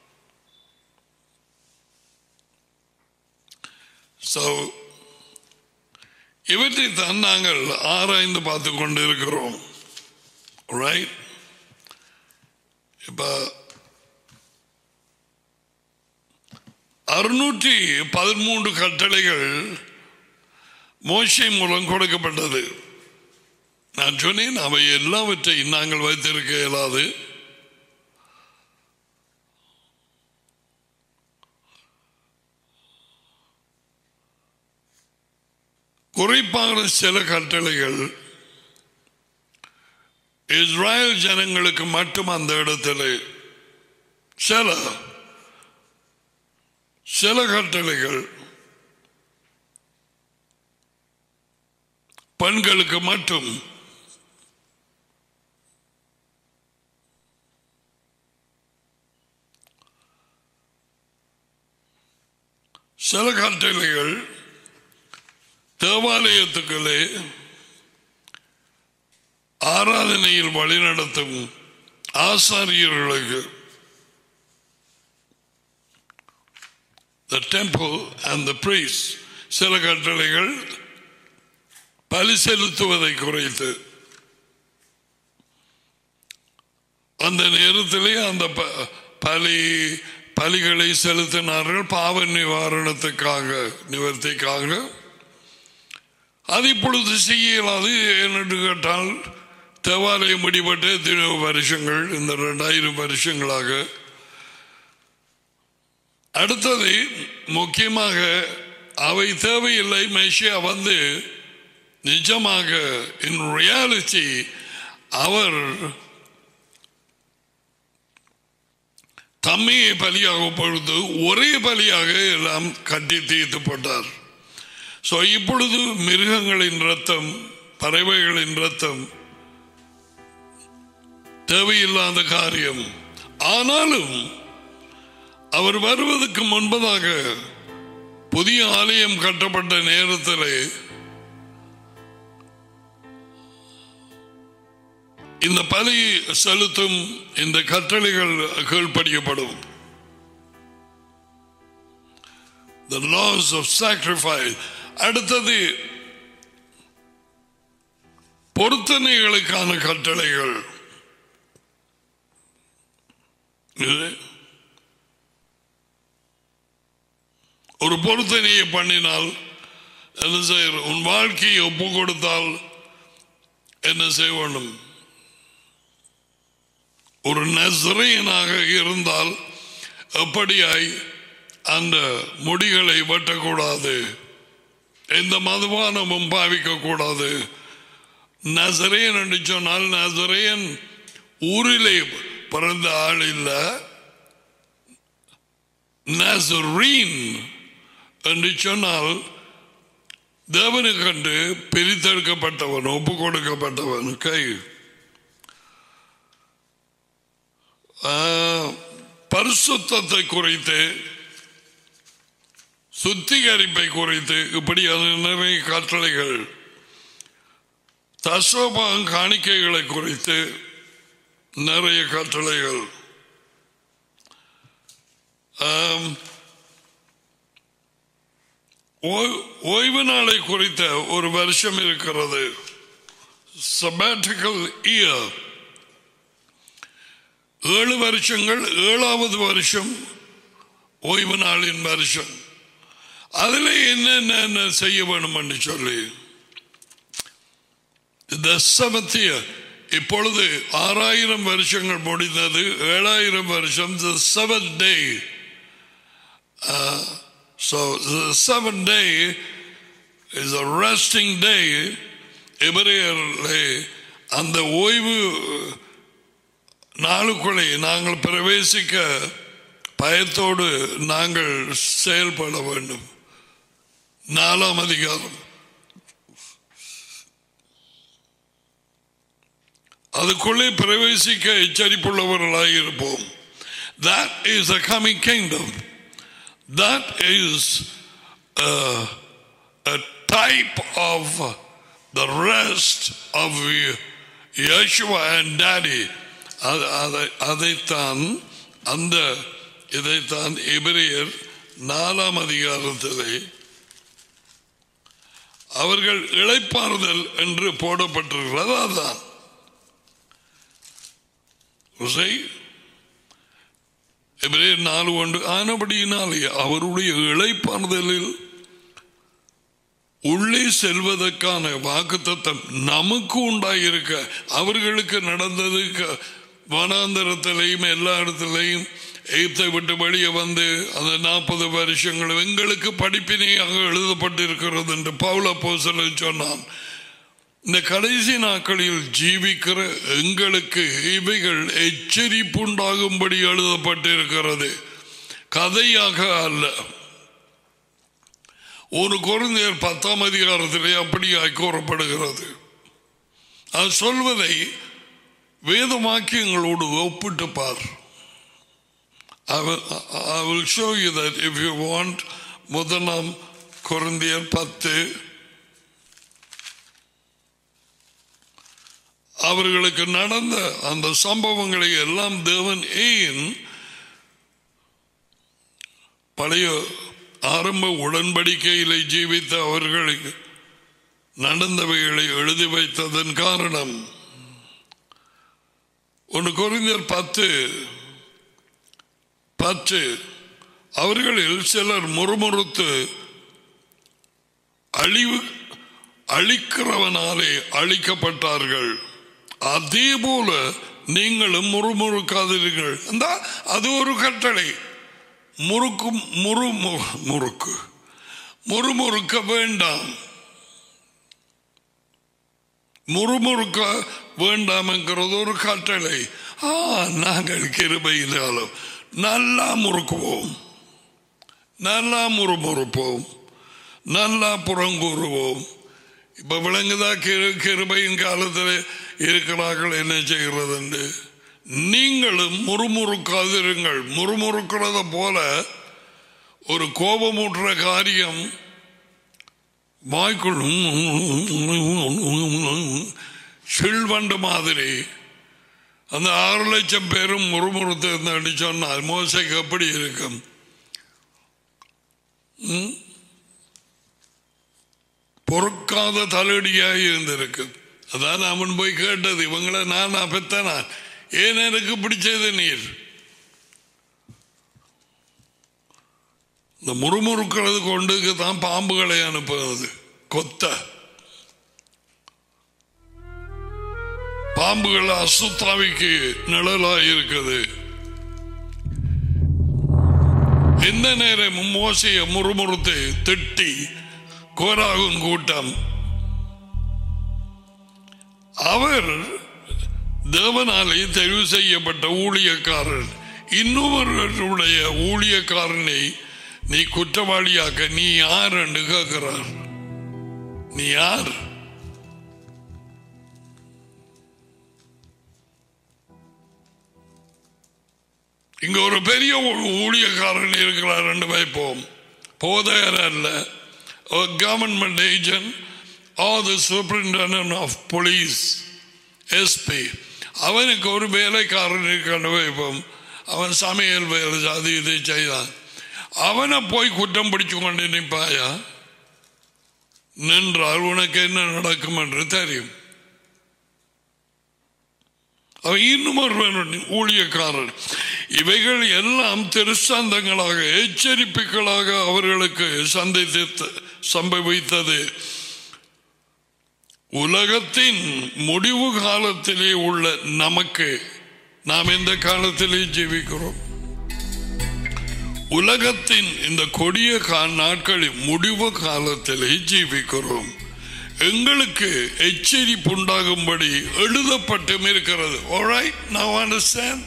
So, இவற்றை தான் நாங்கள் ஆராய்ந்து பார்த்து கொண்டிருக்கிறோம் ரைட் இப்ப அறுநூற்றி பதிமூன்று கட்டளைகள் மோசை மூலம் கொடுக்கப்பட்டது நான் சொன்னேன் அவை எல்லாவற்றையும் நாங்கள் வைத்திருக்க இயலாது குறிப்பான சில கட்டளைகள் இஸ்ராயல் ஜனங்களுக்கு மட்டும் அந்த இடத்துல சில சில கட்டளைகள் பெண்களுக்கு மட்டும் சில கட்டளைகள் தேவாலயத்துக்களே ஆராதனையில் வழிநடத்தும் ஆசாரியர்களுக்கு the temple and the priest சில கட்டளைகள் பலி செலுத்துவதை குறைத்து அந்த நேரத்திலே அந்த ப- பலி பலிகளை செலுத்தினார்கள் பாவ நிவாரணத்துக்காக நிவர்த்திக்காக அது இப்பொழுது செய்யலாது ஏனென்று கேட்டால் தேவாலயம் முடிபட்டு எத்தனையோ வருஷங்கள் இந்த ரெண்டாயிரம் வருஷங்களாக அடுத்தது முக்கியமாக அவை தேவையில்லை மெஷியா வந்து நிஜமாக இன் ரியாலிட்டி அவர் தம்மையை பலியாக பொழுது ஒரே பலியாக எல்லாம் கட்டி தீர்த்து போட்டார் ஸோ இப்பொழுது மிருகங்களின் ரத்தம் பறவைகளின் ரத்தம் தேவையில்லாத காரியம் ஆனாலும் அவர் வருவதற்கு முன்பதாக புதிய ஆலயம் கட்டப்பட்ட நேரத்தில் இந்த பலி செலுத்தும் இந்த கட்டளைகள் கீழ்ப்படியப்படும் The laws of sacrifice அடுத்தது பொருத்தனைகளுக்கான கட்டளைகள் இது ஒரு பொருத்தனையை பண்ணினால் என்ன செய்ய உன் வாழ்க்கையை ஒப்பு கொடுத்தால் என்ன செய்ய வேண்டும் ஒரு நசரையனாக இருந்தால் எப்படியாய் அந்த முடிகளை வெட்டக்கூடாது எந்த மதுபானமும் பாவிக்க கூடாது நசரையன் என்று சொன்னால் நசரையன் ஊரிலே பிறந்த ஆள் இல்ல நசரீன் என்று சொன்னால் தேவனுக்கண்டு பிரித்தெடுக்கப்பட்டவன் ஒப்பு கொடுக்கப்பட்டவன் கை பரிசுத்தத்தை குறித்து சுத்திகரிப்பை குறித்து இப்படி அது நிறைய கட்டளைகள் தசோபாங் காணிக்கைகளை குறித்து நிறைய கட்டளைகள் ஓய்வு நாளை குறித்த ஒரு வருஷம் இருக்கிறது சபாட்டிக்கல் இயர் ஏழு வருஷங்கள் ஏழாவது வருஷம் ஓய்வு நாளின் வருஷம் அதில் என்னென்ன செய்ய வேணும் என்று சொல்லி இந்த செவத்திய இப்பொழுது ஆறாயிரம் வருஷங்கள் முடிந்தது ஏழாயிரம் வருஷம் seven day so seven day is a resting day எவரையர்களே அந்த ஓய்வு நாளுக்குள்ளே நாங்கள் பிரவேசிக்க பயத்தோடு நாங்கள் செயல்பட வேண்டும் நாலாம் அதிகாரம் அதுக்குள்ளே பிரவேசிக்க எச்சரிப்புள்ளவர்களாக இருப்போம் That is a coming kingdom. That is a, a type of the rest of Yeshua and Daddy. அதைத்தான் அந்த இதைத்தான் எபிரியர் நாலாம் அதிகாரத்திலே அவர்கள் இழைப்பாறுதல் என்று போடப்பட்டிருக்கிறது அதான் எபிரேர் நாலு ஒன்று ஆனபடியினாலே அவருடைய இழைப்பாறுதலில் உள்ளே செல்வதற்கான வாக்குத்தத்தம் நமக்கு உண்டாயிருக்க அவர்களுக்கு நடந்தது வனாந்தரத்திலையும் எல்லா இடத்திலையும் எய்த்தை விட்டு வெளியே வந்து அந்த நாற்பது வருஷங்கள் எங்களுக்கு படிப்பினையாக எழுதப்பட்டிருக்கிறது என்று பவுல போசல சொன்னான் இந்த கடைசி நாட்களில் ஜீவிக்கிற எங்களுக்கு இவைகள் எச்சரிப்புண்டாகும்படி எழுதப்பட்டிருக்கிறது கதையாக அல்ல ஒரு குழந்தையர் பத்தாம் அதிகாரத்திலே அப்படியாய் கூறப்படுகிறது அது சொல்வதை வேத வாக்கியங்களோடு ஒப்பிட்டு பார் I will, I will show you that if you want முதலாம் குழந்தையர் பத்து அவர்களுக்கு நடந்த அந்த சம்பவங்களை எல்லாம் தேவன் ஏன் பழைய ஆரம்ப உடன்படிக்கையிலே ஜீவித்த அவர்களுக்கு நடந்தவைகளை எழுதி வைத்ததன் காரணம் ஒன்று குறைந்தர் பத்து பத்து அவர்களில் சிலர் முறுமுறுத்து அழிவு அழிக்கிறவனாலே அழிக்கப்பட்டார்கள் அதே போல நீங்களும் முறுமுறுக்காதீர்கள் அந்த அது ஒரு கட்டளை முறுக்கு முறு மு- முறுக்கு முறுமுறுக்க வேண்டாம் முறுமுறுக்க வேண்டாம் என்கிறது ஒரு கட்டளை ஆ நாங்கள் கிருபையினாலும் நல்லா முறுக்குவோம் நல்லா முறுமுறுப்போம் நல்லா புறங்கூறுவோம் இப்ப விளங்குதா கிரு கிருபையின் காலத்தில் இருக்கிறார்கள் என்ன செய்கிறது நீங்களும் முறுமுறுக்காதிருங்கள் முறுமுறுக்கிறத போல ஒரு கோபமூட்டுற காரியம் வாய்க்குள்ளும் சில்வண்டு மாதிரி அந்த ஆறு லட்சம் பேரும் முறுமுறுத்து அடி சொன்னால் மோசைக்கு எப்படி இருக்கும் ம்? பொறுக்காத தலையடியாக இருந்திருக்கு அதான் அவன் போய் கேட்டது இவங்களை நான் நான் பெத்தனா ஏன் எனக்கு பிடிச்சது நீர் இந்த முறுமுறுக்கிறது கொண்டு தான் பாம்புகளை அனுப்புவது கொத்த பாம்புகள் அசுத்தாவிக்கு நிழலாய் இருக்குது எந்த நேரமும் மோசைய முறுமுறுத்து திட்டி கோராகும் கூட்டம் அவர் தேவனாலே தெரிவு செய்யப்பட்ட ஊழியக்காரர் இன்னொருவருடைய ஊழியக்காரனை நீ குற்றவாளியாக்க நீ யார் என்று கேட்கிறார் நீ யார் இங்க ஒரு பெரிய ஊ- ஊழியக்காரன் இருக்கிறார் என்று வைப்போம் போதையர் அல்ல government agent or the superintendent of police SP அவனுக்கு ஒரு வேலைக்காரன் இருக்கான்னு வைப்போம் அவன் சமையல் வேலை அது இதை செய்தான் அவனை போய் குற்றம் பிடிச்சு கொண்டு நிற்பாயா நின்றால் உனக்கு என்ன நடக்கும் என்று தெரியும் அவன் இன்னும் ஒருவன் ஊழியக்காரன் இவைகள் எல்லாம் திருச்சந்தங்களாக எச்சரிப்புகளாக அவர்களுக்கு சந்தித்து சம்பவித்தது உலகத்தின் முடிவு காலத்திலே உள்ள நமக்கு நாம் எந்த காலத்திலே ஜீவிக்கிறோம் உலகத்தின் இந்த கொடிய கா- நாட்களின் முடிவு காலத்திலே ஜீவிக்கிறோம் எங்களுக்கு எச்சரிப்பு உண்டாகும்படி எழுதப்பட்டும் இருக்கிறது Alright, now understand?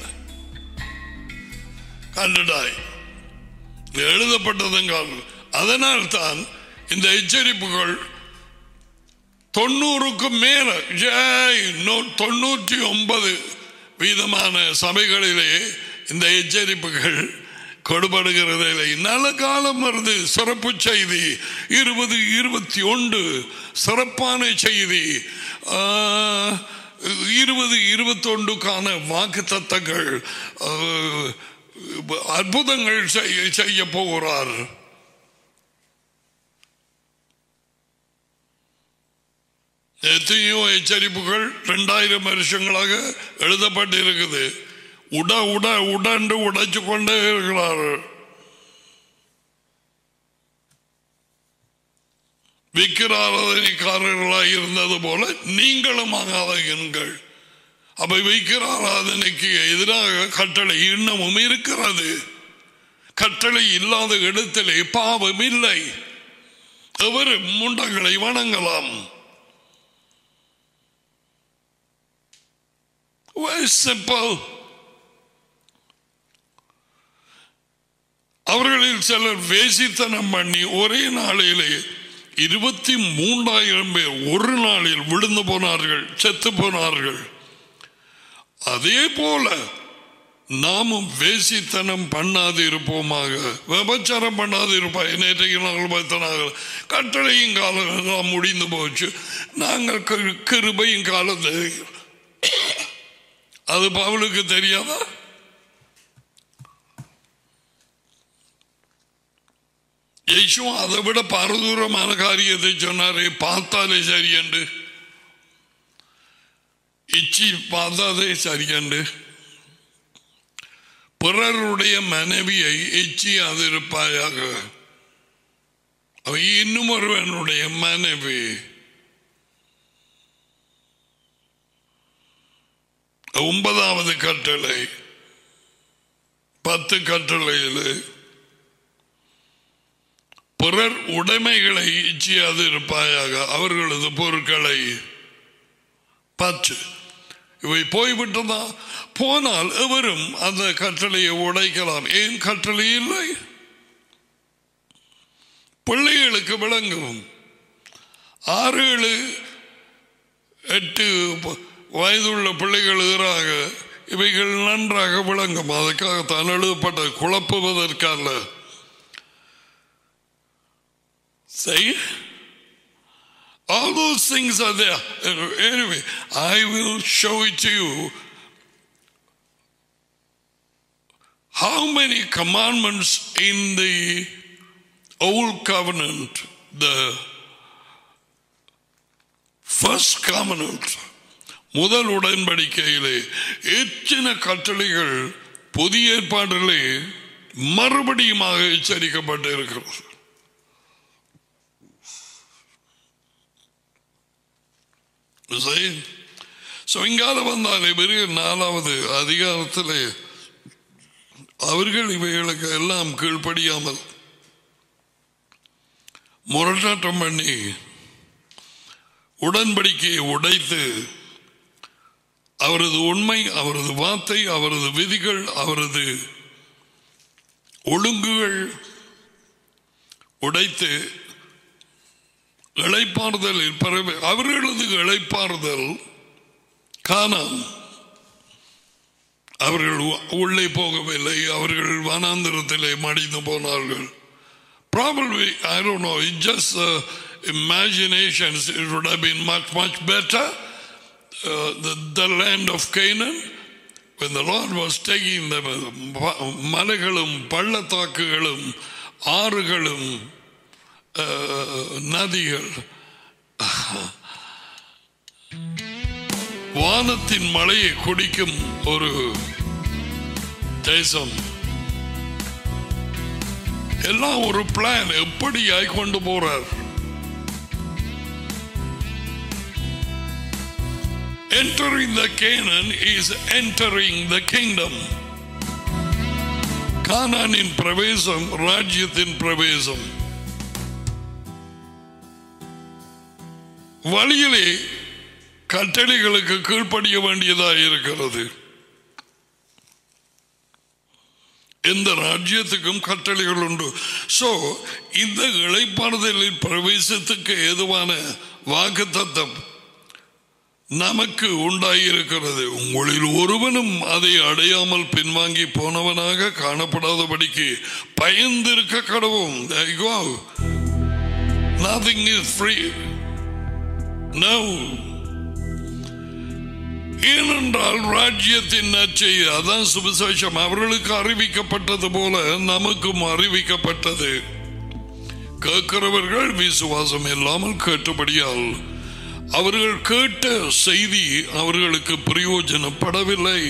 கண்டுடாய் இது எழுதப்பட்டதுங்கால் அதனால் தான் இந்த எச்சரிப்புகள் தொண்ணூறுக்கும் மேல ஜெய், நூ- தொண்ணூற்றி ஒன்பது வீதமான சபைகளிலே இந்த எச்சரிப்புகள் கொடுபடுகிறதில்லை நல்ல காலம் வருது சிறப்பு செய்தி இருபது இருபத்தி ஒன்று சிறப்பான செய்தி ஆ, இருபது இருபத்தொண்டுக்கான வாக்கு தத்தங்கள் அற்புதங்கள் செய்ய செய்ய போகிறார் எத்தனையோ எச்சரிப்புகள் ரெண்டாயிரம் வருஷங்களாக எழுதப்பட்டு இருக்குது உட உட உடண்டு உடைச்சு கொண்டே இருக்கிறார்கள் விக்கிர ஆராதனைக்காரர்களாக இருந்தது போல நீங்களும் ஆராதனைகள் அப்ப விக்கிர ஆராதனைக்கு எதிராக கட்டளை இன்னமும் இருக்கிறது கட்டளை இல்லாத இடத்திலே பாவம் இல்லை எவர் முண்டங்களை வணங்கலாம் Very simple. அவர்களில் சிலர் வேசித்தனம் பண்ணி ஒரே நாளிலே இருபத்தி மூன்றாயிரம் பேர் ஒரு நாளில் விழுந்து போனார்கள் செத்து போனார்கள் அதே போல நாமும் வேசித்தனம் பண்ணாது இருப்போமாக விபச்சாரம் பண்ணாது இருப்பாய் நேற்றைக்கு நாங்கள் பார்த்தனாக கட்டளையும் காலம் எல்லாம் முடிந்து போச்சு நாங்கள் கிரு- கிருபையும் காலத்தை அது பவுலுக்கு தெரியாதா யேசுவா அதை விட பரதூரமான காரியத்தை சொன்னாரே பார்த்தாலே சரியண்டு இச்சி பார்த்தாலே சரியண்டு பிறருடைய மனைவியை எச்சியாதிருப்பாயாக அவ இன்னும் ஒருவனுடைய மனைவி ஒன்பதாவது கட்டளை பத்து கட்டளையில் பிறர் உடைமைகளை இச்சியாது இருப்பாயாக அவர்களது பொருட்களை பற்று இவை போய்விட்டதா போனால் எவரும் அந்த கட்டளையை உடைக்கலாம் ஏன் கட்டளை இல்லை பிள்ளைகளுக்கு விளங்கும் ஆறு ஏழு எட்டு ப- வயதுள்ள பிள்ளைகள் எதிராக இவைகள் நன்றாக விளங்கும் அதுக்காகத்தான் எழுதப்பட்ட குழப்புவதற்கல்ல Say, all those things are there. Anyway, I will show it to you. How many commandments in the Old Covenant, the first covenant, முதல் உடன்படிக்கையிலே எத்தனை கட்டளைகள் புதிய ஏற்பாட்டிலே மறுபடியுமாக எச்சரிக்கப்பட்டு இருக்கிறது சரி ஸோ இங்கால வந்தாலே பெரிய நாலாவது அதிகாரத்திலே அவர்கள் இவைகளுக்கு எல்லாம் கீழ்ப்படியாமல் முரட்டாட்டம் பண்ணி உடன்படிக்கையை உடைத்து அவரது உண்மை அவரது வார்த்தை அவரது விதிகள் அவரது ஒழுங்குகள் உடைத்து இழைப்பாறுதலில் பரவி அவர்களது இழைப்பாறுதல் காணாம் அவர்கள் உ- உள்ளே போகவில்லை அவர்கள் வனாந்திரத்திலே மடிந்து போனார்கள் Probably, I don't know, it's just uh, imaginations. It would have been much, much better. Uh, the, the land of Canaan, when the Lord was taking them, uh, மலைகளும் பள்ளத்தாக்குகளும் ஆறுகளும் uh, நதிகள் வானத்தின் மழையை குடிக்கும் ஒரு தேசம் எல்லாம் ஒரு பிளான் எப்படியாய் கொண்டு போறார் Entering the Canaan is entering the kingdom. கானானின் பிரவேசம் ராஜ்யத்தின் பிரவேசம் வழியிலே கட்டளைகளுக்கு கீழ்ப்படிய வேண்டியதாக இருக்கிறது எந்த ராஜ்யத்துக்கும் கட்டளைகள் உண்டு சோ இந்த இழைப்பாறுதலில் பிரவேசத்துக்கு ஏதுவான வாக்கு தத்தம் நமக்கு உண்டாயிருக்கிறது உங்களில் ஒருவனும் அதை அடையாமல் பின்வாங்கி போனவனாக காணப்படாதபடிக்கு பயந்திருக்க கடவும் There you go. Nothing is free. No. ஏனென்றால் ராஜ்யத்தின் நற்செய்தி அதான் சுவிசேஷம் அவர்களுக்கு அறிவிக்கப்பட்டது போல நமக்கும் அறிவிக்கப்பட்டது கேட்கிறவர்கள் விசுவாசம் இல்லாமல் கேட்டபடியால் அவர்கள் கேட்ட செய்தி அவர்களுக்கு பிரயோஜனப்படவில்லை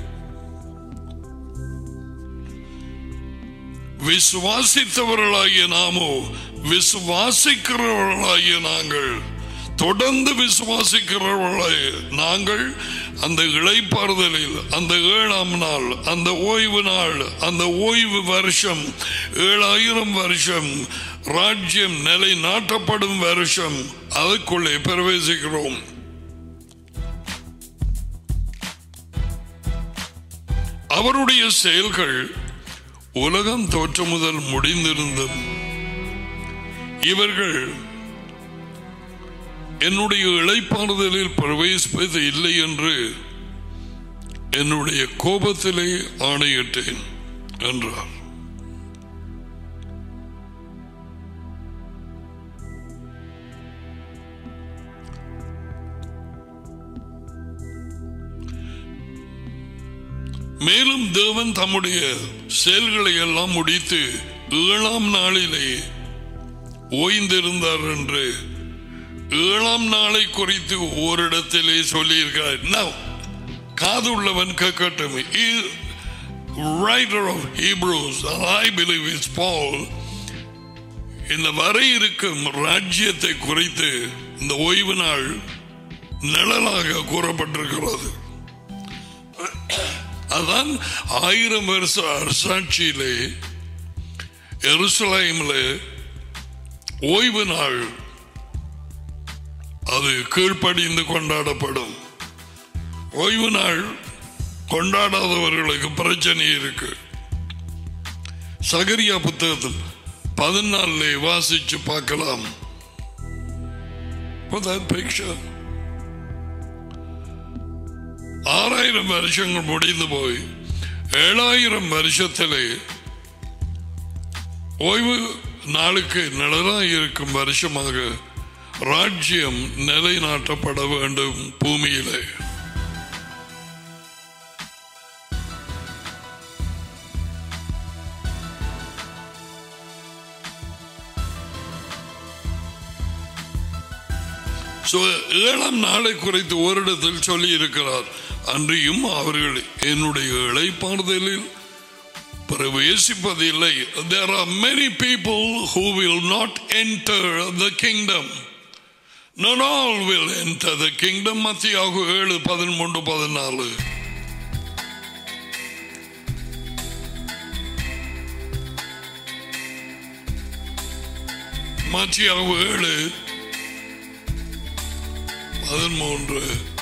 விசுவாசித்தவர்களாகிய நாமோ விசுவாசிக்கிறவர்களாகிய நாங்கள் தொடர்ந்து விசுவாசிக்கிறவர்களாய் நாங்கள் அந்த இழைப்பாறுதலில் அந்த ஏழாம் நாள் அந்த ஓய்வு நாள் அந்த ஓய்வு வருஷம் ஏழாயிரம் வருஷம் ராஜ்யம் நிலை நாட்டப்படும் வருஷம் அதுக்குள்ளே பிரவேசிக்கிறோம் அவருடைய செயல்கள் உலகம் தோற்றம் முதல் முடிந்திருந்தும் இவர்கள் என்னுடைய இழைப்பாறுதலில் பிரவேசிப்பது இல்லை என்று என்னுடைய கோபத்திலே ஆணையிட்டேன் என்றார் மேலும் தேவன் தம்முடைய செயல்களை எல்லாம் முடித்து ஏழாம் நாளிலே ஓய்ந்திருந்தார் என்று ஏழாம் நாளை குறித்து ஓரிடத்திலே சொல்லியிருக்கிறார் Now, காது உள்ளவன் கேட்கட்டும் இ- writer of Hebrews, and I believe it's Paul, இந்த வரை இருக்கும் ராஜ்யத்தை குறித்து இந்த ஓய்வு நாள் நிழலாக கூறப்பட்டிருக்கிறது அதான் ஆயிரம் வருஷ அரசாட்சியிலே எருசலேமில் ஓய்வு நாள் அது கீழ்ப்படிந்து கொண்டாடப்படும் ஓய்வு நாள் கொண்டாடாதவர்களுக்கு பிரச்சனை இருக்கு சகரியா புத்தகத்தில் பதினாலே வாசிச்சு பார்க்கலாம் For that picture. ஆறாயிரம் வருஷங்கள் முடிந்து போய் ஏழாயிரம் வருஷத்திலே ஓய்வு நாளுக்கு நிழலாக இருக்கும் வருஷமாக ராஜ்யம் நிலைநாட்டப்பட வேண்டும் பூமியிலே So, ஏழாம் நாளை குறித்து ஓரிடத்தில் சொல்லி இருக்கிறார் அன்றியும் அவர்கள் என்னுடைய இழைப்பாறுதலில் பிரவேசிப்பதில்லை there are many people who will not enter the kingdom not all will enter the kingdom மத்தியாக ஏழு பதிமூன்று பதினாலு மத்தியாக ஏழு பதிமூன்று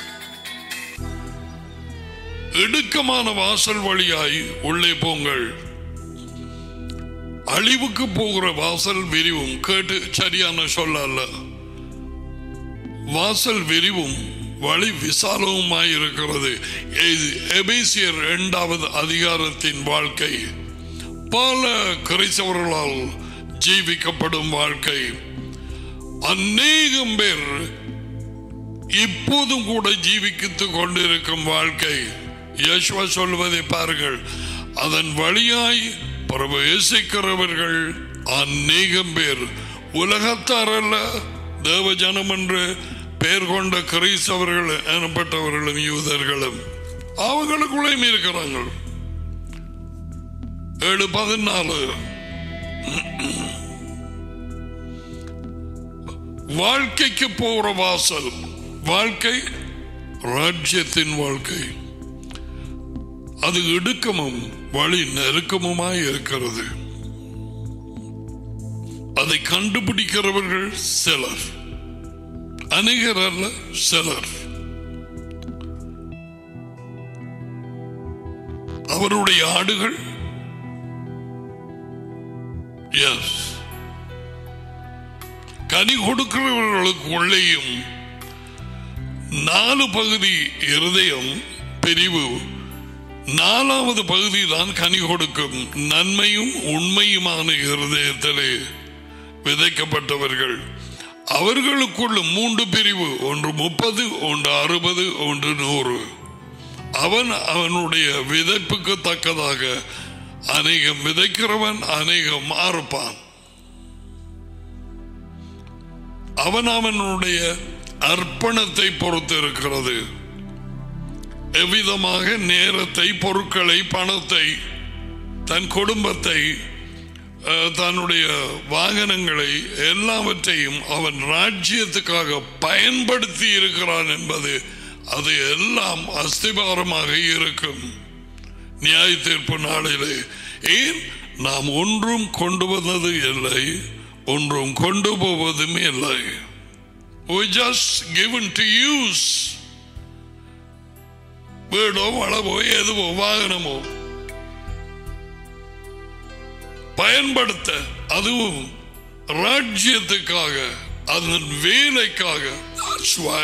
இடுக்கமான வாசல் வழியாய் உள்ளே போங்கள் அழிவுக்கு போகிற வாசல் விரிவும் கேட்டு சரியான சொல்ல அல்ல வாசல் விரிவும் வழி விசாலவுமாய் இருக்கிறது இது எபேசியர் இரண்டாவது அதிகாரத்தின் வாழ்க்கை பல கிறிஸ்தவர்களால் ஜீவிக்கப்படும் வாழ்க்கை அநேகம் பேர் இப்போதும் கூட ஜீவித்துக் கொண்டிருக்கும் வாழ்க்கை யேசுவா சொல்வதை பாருங்கள் அதன் வழியாய் பிரவேசிக்கிறவர்கள் அநேகம் பேர் உலகத்தார் அல்ல தேவ ஜனம் என்று பெயர் கொண்ட கிறிஸ்தவர்கள் எனப்பட்டவர்களும் யூதர்களும் அவங்களுக்குள்ளேயும் இருக்கிறாங்க ஏழு பதினாலு வாழ்க்கைக்கு போகிற வாசல் வாழ்க்கை ராஜ்யத்தின் வாழ்க்கை அது இடுக்கமும் வழி நெருக்கமுமாய் இருக்கிறது அதை கண்டுபிடிக்கிறவர்கள் சிலர் அநேகர் அல்ல சிலர் அவருடைய ஆடுகள் எஸ் கனி கொடுக்கிறவர்களுக்கு உள்ளேயும் நாலு பகுதி இருதயம் பிரிவு நாலாவது பகுதி தான் கனி கொடுக்கும் நன்மையும் உண்மையுமான இருதயத்திலே விதைக்கப்பட்டவர்கள் அவர்களுக்குள்ள மூன்று பிரிவு ஒன்று முப்பது ஒன்று அறுபது ஒன்று நூறு அவன் அவனுடைய விதைப்புக்கு தக்கதாக அநேகம் விதைக்கிறவன் அநேகம் மாறுப்பான் அவன் அவனுடைய அர்ப்பணத்தை பொறுத்து இருக்கிறது எவ்விதமாக நேரத்தை பொருட்களை பணத்தை தன் குடும்பத்தை அஹ், தன்னுடைய வாகனங்களை எல்லாவற்றையும் அவன் ராஜ்யத்துக்காக பயன்படுத்தி இருக்கிறான் என்பது அது எல்லாம் அஸ்திபாரமாக இருக்கும் நியாய தீர்ப்பு நாளிலே ஏன் நாம் ஒன்றும் கொண்டு வந்தது இல்லை ஒன்றும் கொண்டு போவதும் இல்லை we just given to use வீடோ வளவோ எதுவோ வாகனமோ பயன்படுத்த அதுவும் ராஜ்யத்துக்காக அதன் வேலைக்காக That's why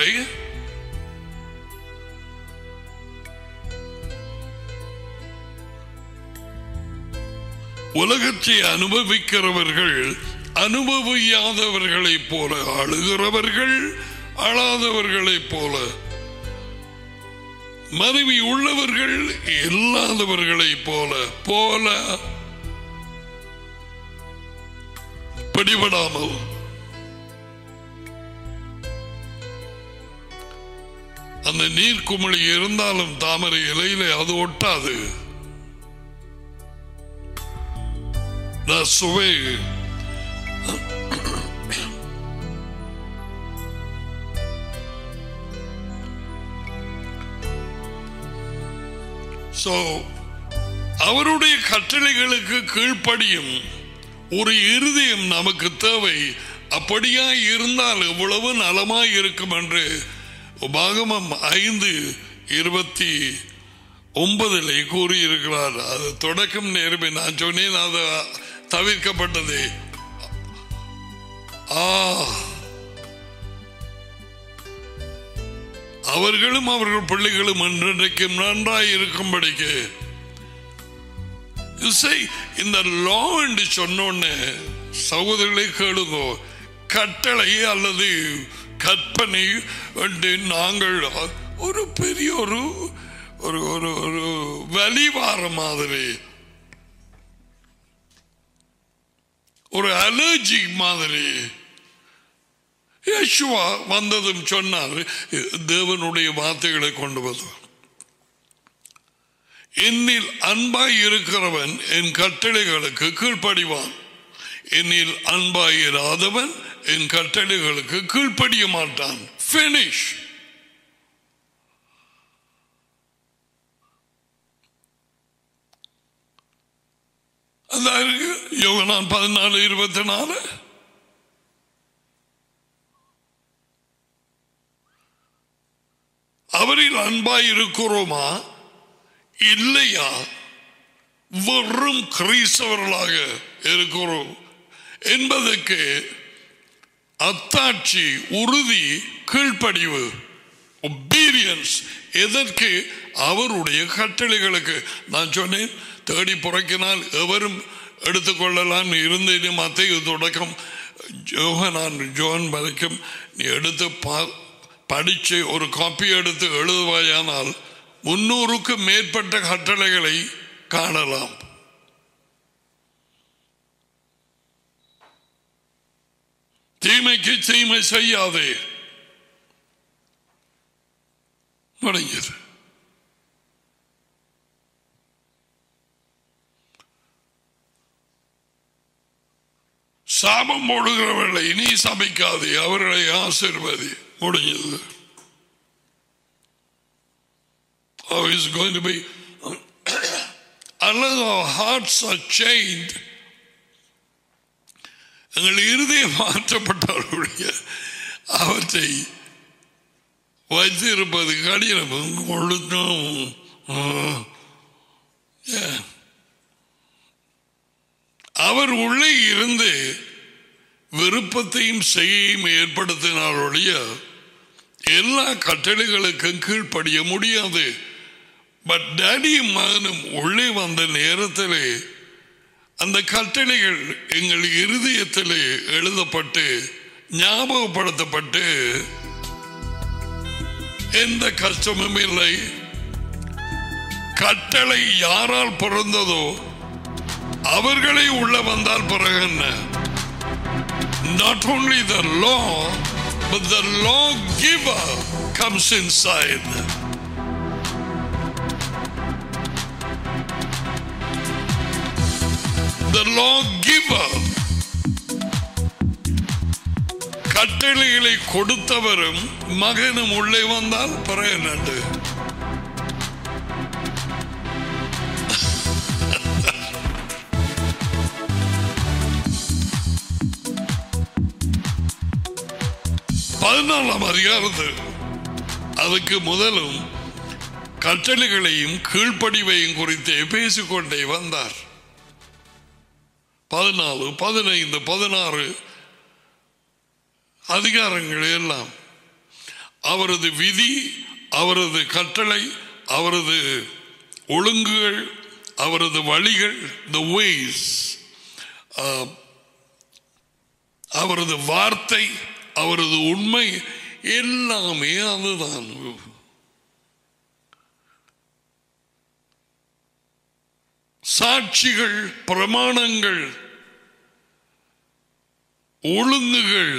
உலகத்தை அனுபவிக்கிறவர்கள் அனுபவியாதவர்களைப் போல அழுகிறவர்கள் அழாதவர்களைப் போல மனைவி உள்ளவர்கள் இல்லாதவர்களைப் போல போல பிடிபடாமல் அந்த நீர்க்குமிழி இருந்தாலும் தாமரை இலையில அது ஒட்டாது That's the way. So, அவருடைய கட்டளைகளுக்கு கீழ்ப்படியும் ஒரு இருதயம் நமக்கு தேவை அப்படியா இருந்தால் எவ்வளவு நலமாய் இருக்கும் என்று உபாகமம் ஐந்து இருபத்தி ஒன்பதிலே கூறியிருக்கிறார் அது தொடக்கம் நேர்மை நான் சொன்னேன் அது தவிர்க்கப்பட்டது ஆ அவர்களும் அவர்கள் பிள்ளைகளும் என்றைக்கும் நன்றாய் இருக்கும்படிக்கு You see, இந்த லா என்று சொன்னோன்னு சகோதரர்களை கேளுங்க கட்டளை அல்லது கற்பனை என்று நாங்கள் ஒரு பெரிய ஒரு ஒரு ஒரு ஒரு வலிவார மாதிரி ஒரு அலர்ஜி மாதிரி யேசுவா வந்ததும் சொன்னார் தேவனுடைய வார்த்தைகளை கொண்டு வந்தார் என்னில் அன்பாய் இருக்கிறவன் என் கட்டளைகளுக்கு கீழ்ப்படிவான் என்னில் அன்பாய் இராதவன் என் கட்டளைகளுக்கு கீழ்ப்படிய மாட்டான் பினிஷ் அதான் யோகனான் பதினாலு இருபத்தி நாலு அவரில் அன்பாய் இருக்கிறோமா இல்லையா வெறும் கிறிஸ்தவர்களாக இருக்கிறோம் என்பதற்கு அத்தாட்சி உறுதி கீழ்ப்படிவு ஒபீரியன்ஸ் எதற்கு அவருடைய கட்டளைகளுக்கு நான் சொன்னேன் தேடி புறக்கினால் எவரும் எடுத்துக்கொள்ளலாம் இருந்தேன் மத்திய தொடக்கம் ஜோகனான் ஜோன் வரைக்கும் நீ எடுத்து பா படித்து ஒரு காப்பி எடுத்து எழுதுவாயானால் முன்னூறுக்கு மேற்பட்ட கட்டளைகளை காணலாம் தீமைக்கு தீமை செய்யாதே முடிஞ்சது சாபம் போடுகிறவர்களை நீ சபிக்காதே அவர்களை ஆசிர்வதி முடிஞ்சது Oh, it's going to be unless our hearts are changed எங்கள் இருதயம் மாற்றப்பட்டவர்களுடைய அவற்றை வைத்திருப்பது கடினம் கொளுத்தும் அவர் உள்ளே இருந்து விருப்பத்தையும் செய்யையும் ஏற்படுத்தினாலுடைய எல்லா கட்டளைகளுக்கும் கீழ்ப்படிய முடியாது பட் டேடியும் மகனும் உள்ளே வந்த நேரத்திலே அந்த கட்டளைகள் எங்கள் இருதயத்திலே எழுதப்பட்டு ஞாபகப்படுத்தப்பட்டு எந்த கஷ்டமும் இல்லை கட்டளை யாரால் பிறந்ததோ அவர்களே உள்ள வந்தால் பிறகு என்ன not only the law but the law giver comes inside the law giver கட்டளைகளை கொடுத்தவரும் மகனும் உள்ளே வந்தால் பிறகு நண்டு பதினாலாம் அதிகாரத்தில் அதுக்கு முதலும் கட்டளைகளையும் கீழ்ப்படிவையும் குறித்தே பேசிக்கொண்டே வந்தார் பதினாலு பதினைந்து பதினாறு அதிகாரங்கள் எல்லாம் அவரது விதி அவரது கட்டளை அவரது ஒழுங்குகள் அவரது வழிகள் த வேஸ் அவரது வார்த்தை அவரது உண்மை எல்லாமே அதுதான் சாட்சிகள் பிரமாணங்கள் ஒழுங்குகள்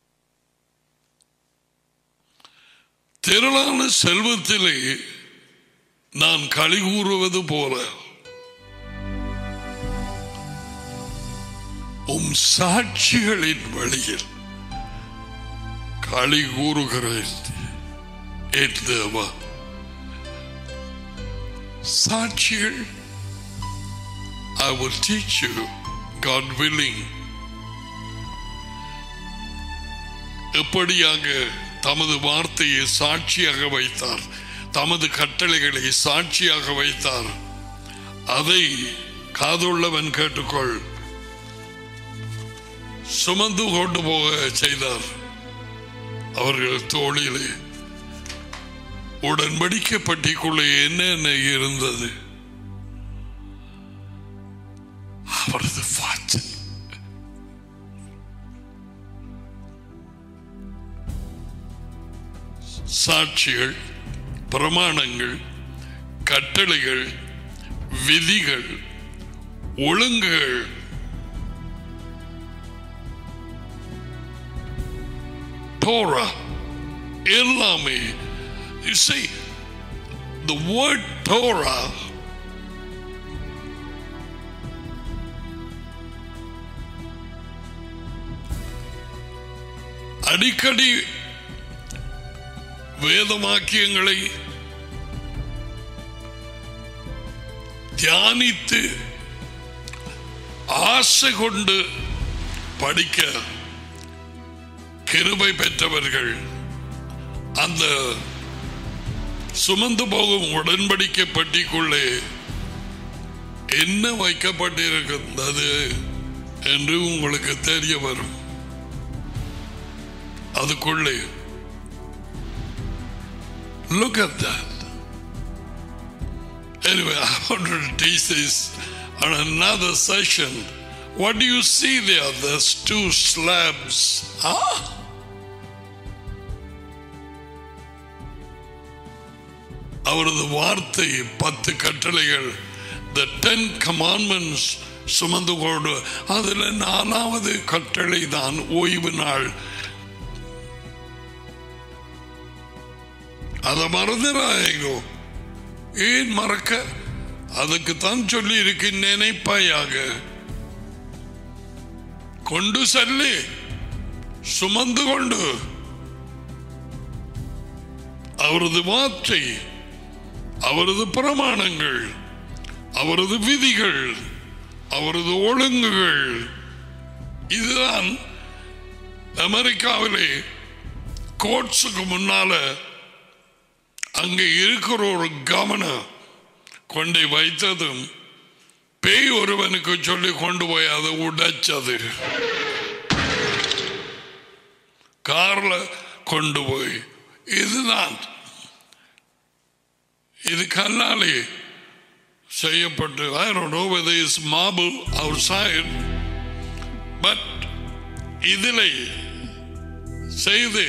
திரளான செல்வத்திலே நான் களி கூறுவது போல உம் சாட்சிகளின் வழியில் களி கூறுகிறேன் என் தேவா சாட்சிகள் I will teach you, God willing. எப்படியாக தமது வார்த்தையை சாட்சியாக வைத்தார் தமது கட்டளைகளை சாட்சியாக வைத்தார் அதை காதுள்ளவன் கேட்டுக்கொள் சுமந்து கொண்டு போக செய்தார் அவர்கள் தோளிலே உடன்படிக்கை பட்டிக்குள்ளே என்னென்ன இருந்தது அவரது வார்த்தை சாட்சிகள் பிரமாணங்கள் கட்டளைகள் விதிகள் ஒழுங்குகள் Torah எல்லாமே you see the word Torah அடிக்கடி வேதவாக்கியங்களை தியானித்து ஆசை கொண்டு படிக்க கிருபை பெற்றவர்கள் அந்த சுமந்து போகும் உடன்படிக்கை பட்டிக்குள்ளே என்ன வைக்கப்பட்டிருக்கின்றது என்று உங்களுக்கு தெரிய வரும் அதுக்குள்ளே Look at that. Anyway, I wanted to teach this on another session. What do you see there? There's two slabs. Huh? அவரது வார்த்தை பத்து கட்டளைகள் த டென் கமாண்ட்மெண்ட்ஸ் சுமந்து கொண்டு அதில் நாலாவது கட்டளை தான் ஓய்வு நாள் அதை மறந்துடாயோ ஏன் மறக்க அதுக்கு தான் சொல்லி இருக்கு நினைப்பாயாக கொண்டு செல்லு சுமந்து கொண்டு அவரது வார்த்தை அவரது பிரமாணங்கள் அவரது விதிகள் அவரது ஒழுங்குகள் இதுதான் அமெரிக்காவிலே கோட்ஸுக்கு முன்னால அங்கே இருக்கிற ஒரு கவனம் கொண்டை வைத்ததும் பேய் ஒருவனுக்கு சொல்லி கொண்டு போய் அதை உடைச்சது கார்ல கொண்டு போய் இதுதான் இது கல்லாலே செய்யப்பட்டு I don't know whether it's marble outside but இதில் செய்து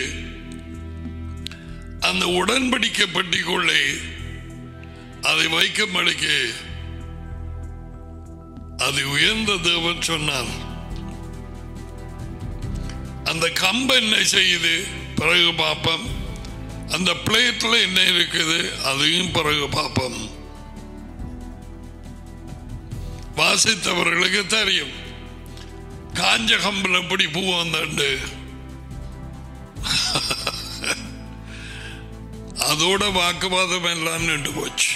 அந்த உடன்படிக்கை பட்டிக்குள்ளே அதை வைக்கும்படிக்கு அது உயர்ந்த தேவன் சொன்னார் அந்த கம்பு என்ன செய்யுது பிறகு பார்ப்போம் அந்த பிளேட்ல என்ன இருக்குது அதையும் பிறகு பார்ப்போம் வாசித்தவர்களுக்கு தெரியும் காஞ்ச கம்பில் எப்படி பூ வந்தண்டு அதோட வாக்குவாதம் எல்லாம் நின்று போச்சு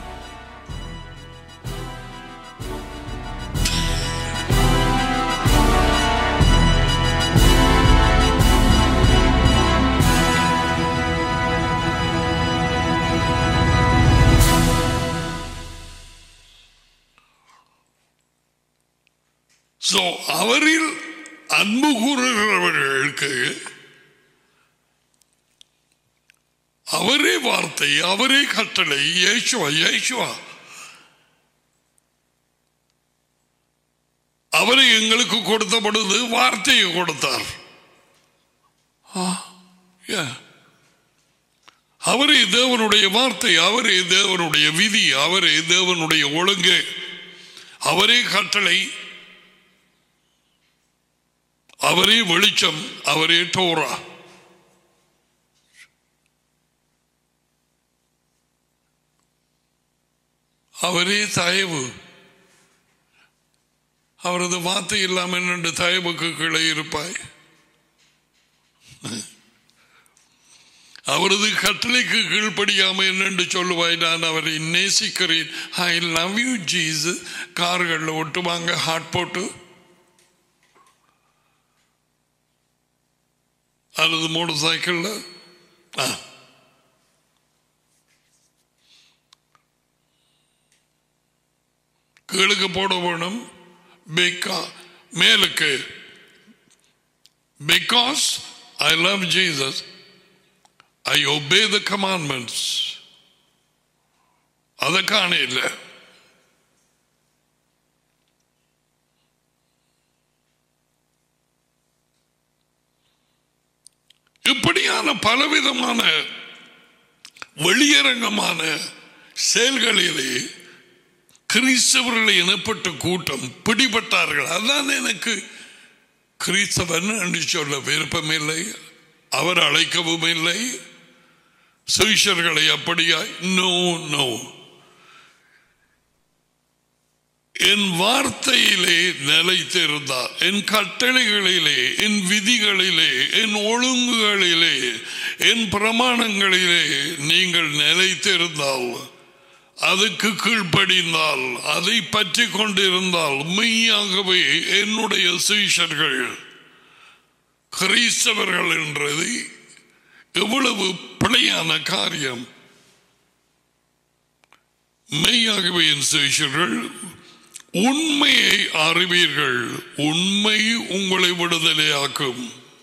So, அவரில் அன்பு கூறுகிறவர்களுக்கு அவரே வார்த்தை அவரே கட்டளை இயேசுவா இயேசுவா அவரை எங்களுக்கு கொடுத்த பொழுது வார்த்தையை கொடுத்தார் ஆ, yeah. அவரே தேவனுடைய வார்த்தை அவரே தேவனுடைய விதி அவரே தேவனுடைய ஒழுங்கு அவரே கட்டளை அவரே வெளிச்சம் அவரே டோரா அவரே தயவு அவரது வார்த்தை இல்லாமல் ரெண்டு தயவுக்கு கீழே இருப்பாய் அவரது கட்டளைக்கு கீழ்ப்படியாம என்னென்று சொல்லுவாய் நான் அவரை நேசிக்கிறேன் ஐ லவ் யூ ஜீஸ் கார்களில் ஒட்டுவாங்க ஹாட் போட்டு அல்லது மோட்டர் சைக்கிளில் கீழுக்கு போட வேணும் பிகா மேலுக்கு because I love Jesus I obey the commandments அதை காண இல்லை இப்படியான பலவிதமான வெளியரங்கமான செயல்களிலே கிறிஸ்தவர்களை எனப்பட்ட கூட்டம் பிடிபட்டார்கள் அதான் எனக்கு கிறிஸ்தவன் என்று சொல்ல விருப்பமில்லை அவர் அழைக்கவும் இல்லை சுவிஷர்களை அப்படியாய் நோ நோ என் வார்த்தையிலே நிலைத்திருந்தால் என் கட்டளைகளிலே என் விதிகளிலே என் ஒழுங்குகளிலே என் பிரமாணங்களிலே நீங்கள் நிலைத்திருந்தால் அதுக்கு கீழ்ப்படிந்தால் அதை பற்றி கொண்டிருந்தால் மெய்யாகவே என்னுடைய சுவிஷர்கள் கிறிஸ்தவர்கள் என்றது எவ்வளவு பிழையான காரியம் மெய்யாகவே என் சுவிஷர்கள் உண்மையை அறிவீர்கள் உண்மை உங்களை விடுதலையாக்கும்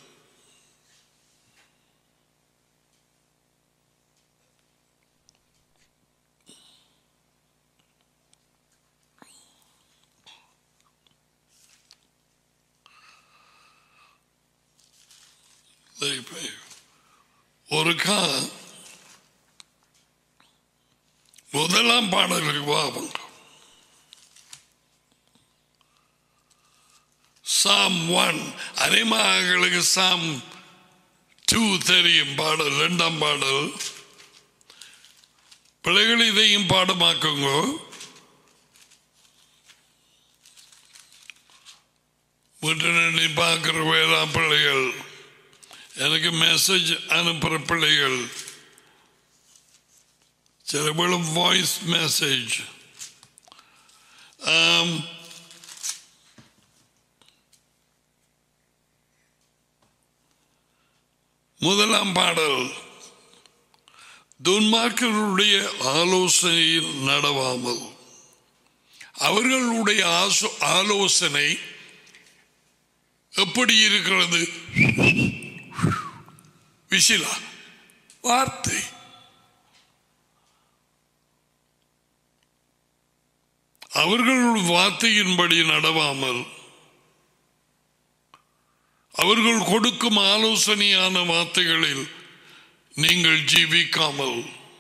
ஒரு கா முதலாம் பாடலுக்கு வாங்க சாம் ஒன் அரைமாங்களுக்கு சாம் டூ தெரியும் பாடல் ரெண்டாம் பாடல் பிள்ளைகள் இதையும் பாடமாக்குங்க வீட்டு நின்று பார்க்குற வேளா பிள்ளைகள் எனக்கு மெசேஜ் அனுப்புகிற பிள்ளைகள் சில பேரும் வாய்ஸ் மெசேஜ் முதலாம் பாடல் துன்மார்க்கருடைய ஆலோசனையில் நடவாமல் அவர்களுடைய ஆசோ- ஆலோசனை எப்படி இருக்கிறது விசிலா வார்த்தை அவர்கள் வார்த்தையின்படி நடவாமல் அவர்கள் கொடுக்கும் ஆலோசனையான வார்த்தைகளில் நீங்கள் ஜீவிக்காமல்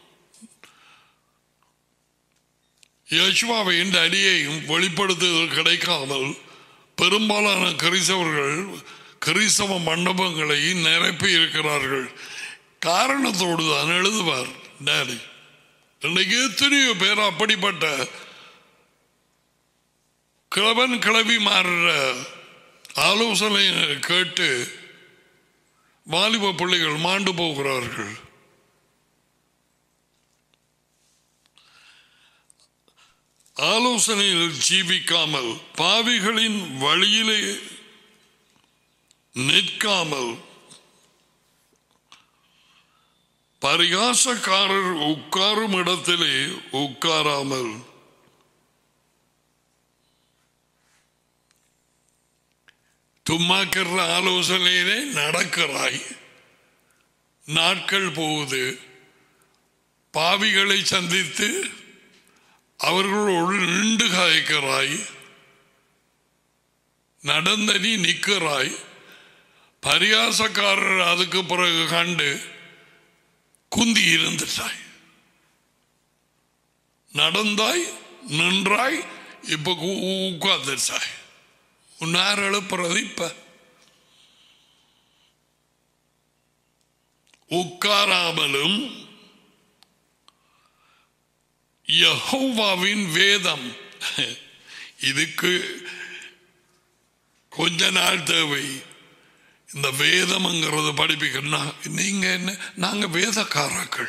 யசுவாவின் அடியையும் வெளிப்படுத்துதல் கிடைக்காமல் பெரும்பாலான கிறிஸ்தவர்கள் கிறிஸ்தவ மண்டபங்களை நிரப்பி இருக்கிறார்கள் காரணத்தோடு தான் எழுதுவார் டேடி இன்னைக்கு எத்தனையோ பேர் அப்படிப்பட்ட கிழவன் கிளவி மாறுற ஆலோசனை கேட்டு வாலிப பிள்ளைகள் மாண்டு போகிறார்கள் ஆலோசனையில் ஜீவிக்காமல் பாவிகளின் வழியிலே நிற்காமல் பரிகாசக்காரர் உட்காரும் இடத்திலே உட்காராமல் தும்மாக்கிற ஆலோசனையிலே நடக்கிறாய் நாட்கள் போகுது பாவிகளை சந்தித்து அவர்களோடு நின்று காய்க்கிறாய் நடந்த நீ நிற்கிறாய் பரியாசக்காரர் அதுக்கு பிறகு கண்டு குந்தி இருந்துட்டாய் நடந்தாய் நின்றாய் இப்ப உ- உ- உட்கார்ந்துட்டாய் உன்னார் எழுப்புறது இப்ப உட்காராமலும் யஹோவாவின் வேதம் இதுக்கு கொஞ்ச நாள் தேவை இந்த வேதம்ங்கிறது படிப்பிக்கணும் நீங்க என்ன நாங்க வேதக்காரர்கள்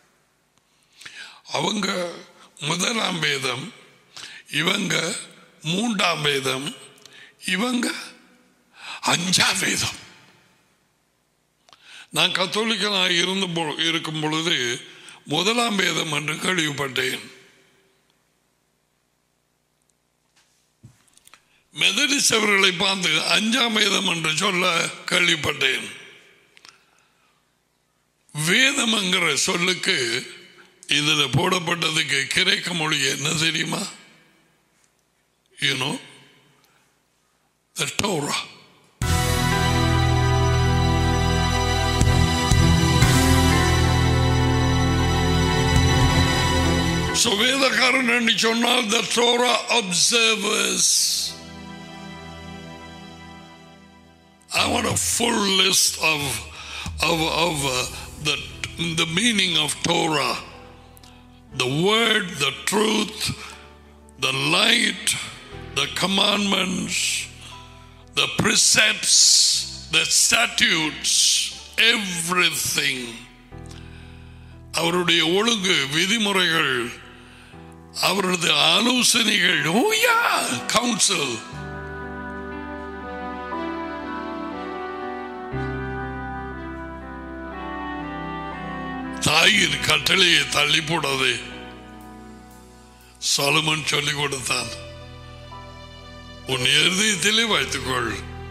அவங்க முதலாம் வேதம் இவங்க மூன்றாம் வேதம் இவங்க அஞ்சாம் வேதம் நான் கத்தோலிக்கனாக இருந்து பொ- இருக்கும் பொழுது முதலாம் வேதம் என்று கேள்விப்பட்டேன் மெதடிஸ் அவர்களை பார்த்து அஞ்சாம் வேதம் என்று சொல்ல கேள்விப்பட்டேன் வேதம் என்கிற சொல்லுக்கு இதுல போடப்பட்டதுக்கு கிரேக்க மொழி என்ன தெரியுமா யூனோ த டோரா So வேதக்காரன் என்று சொன்னால் the Torah observers. I want a full list of of of uh, the the meaning of Torah, the word, the truth, the light, the commandments, the precepts, the statutes, everything. அவருடைய ஒழுங்கு விதிமுறைகள் அவரது ஆலோசனைகள் ஓயா council தாயின் கட்டளையை தள்ளி போடாதே சாலமன் சொல்லிக் கொடுத்தான் உன் இருதயத்திலே வைத்துக்கொள்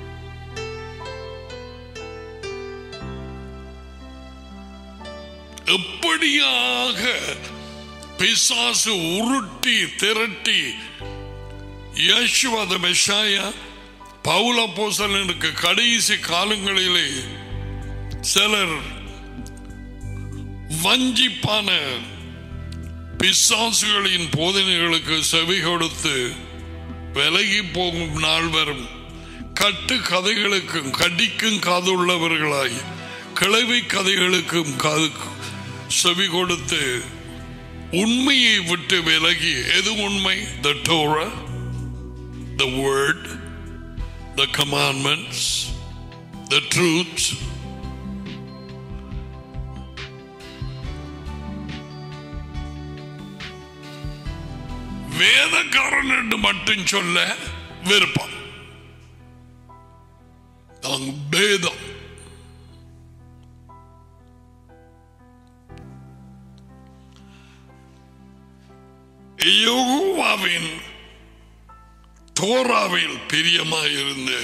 எப்படியாக பிசாசு உருட்டி திரட்டி யேசுவாத மெஷாயா பவுல போசலனுக்கு கடைசி காலங்களிலே சிலர் வஞ்சிப்பான பிசாசுகளின் போதனைகளுக்கு செவி கொடுத்து விலகி போகும் நாள் வரும் கட்டு கதைகளுக்கும் கடிக்கும் காதுள்ளவர்களாய் கிளவி கதைகளுக்கும் காது செவி கொடுத்து உண்மையை விட்டு விலகி எது உண்மை the Torah the word the commandments the truth வேதக்காரன் என்று மட்டும் சொல்ல விருப்பம் நாங்க வேதம் யோகுவாவின் தோராவில் பிரியமாயிருந்து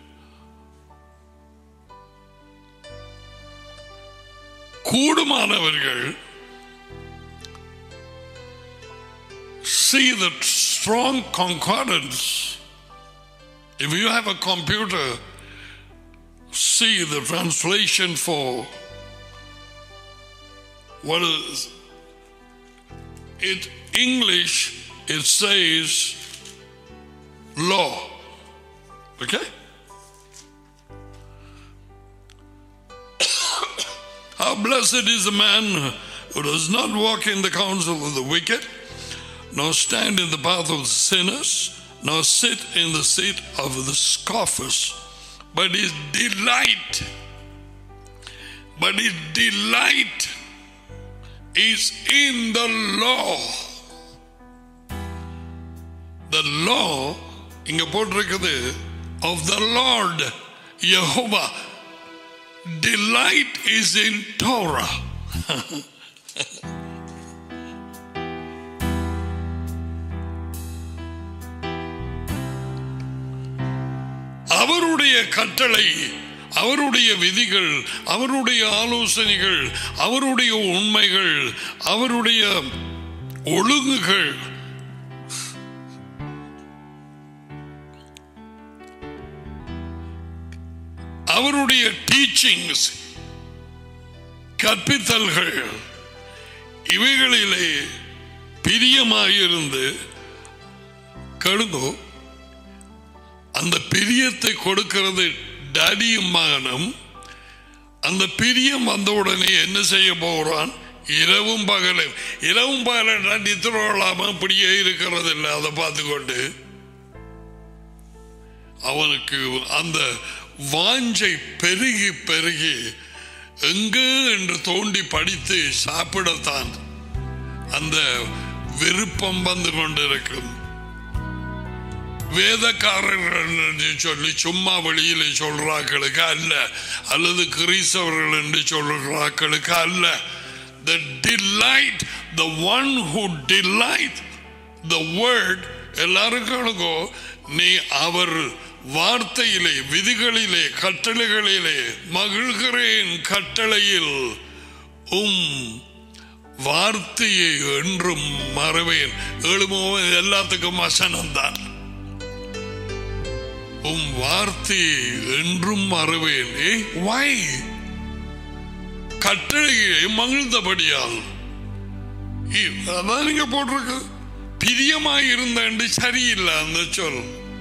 கூடுமானவர்கள் see the strong concordance. If you have a computer, see the translation for what is it English it says law. Okay? How blessed is the man who does not walk in the counsel of the wicked, nor stand in the path of the sinners, nor sit in the seat of the scoffers, but his delight, but his delight is in the law. The law, இங்க போட்டிருக்குது of the Lord, Jehovah. Delight is in Torah. அவருடைய கட்டளை அவருடைய விதிகள் அவருடைய ஆலோசனைகள் அவருடைய உண்மைகள் அவருடைய ஒழுங்குகள் அவருடைய டீச்சிங்ஸ் கற்பித்தல்கள் இவைகளிலே பிரியமாயிருந்து கழுங்கோ அந்த பிரியத்தை கொடுக்கிறது டேடியும் மகனும் அந்த பிரியம் வந்த உடனே என்ன செய்ய போகிறான் இரவும் பகலும் இரவும் பகலும் நித்திர கொள்ளாம இப்படியே இருக்கிறது இல்லை அதை பார்த்துக்கொண்டு அவனுக்கு அந்த வாஞ்சை பெருகி பெருகி எங்கு என்று தோண்டி படித்து சாப்பிடத்தான் அந்த விருப்பம் வந்து கொண்டிருக்கும் வேதக்காரர்கள் என்று சொல்லி சும்மா வெளியில சொல்றாக்களுக்கு அல்ல அல்லது கிறிஸ்தவர்கள் என்று சொல்றாக்களுக்கு அல்ல the delight the one who delight the word எல்லாருக்கும் நீ அவர் வார்த்தையிலே விதிகளிலே கட்டளைகளிலே மகிழ்கிறேன் கட்டளையில் உம் வார்த்தையை என்றும் மறவேன் எழுமோ எல்லாத்துக்கும் வசனம்தான் உம் வார்த்தையை என்றும் மறவேன் ஏ வை கட்டளையை மகிழ்ந்தபடியால் இ- அதான் நீங்க போட்டிருக்கு பிரியமாய் இருந்த சரியில்லை அந்த சொல்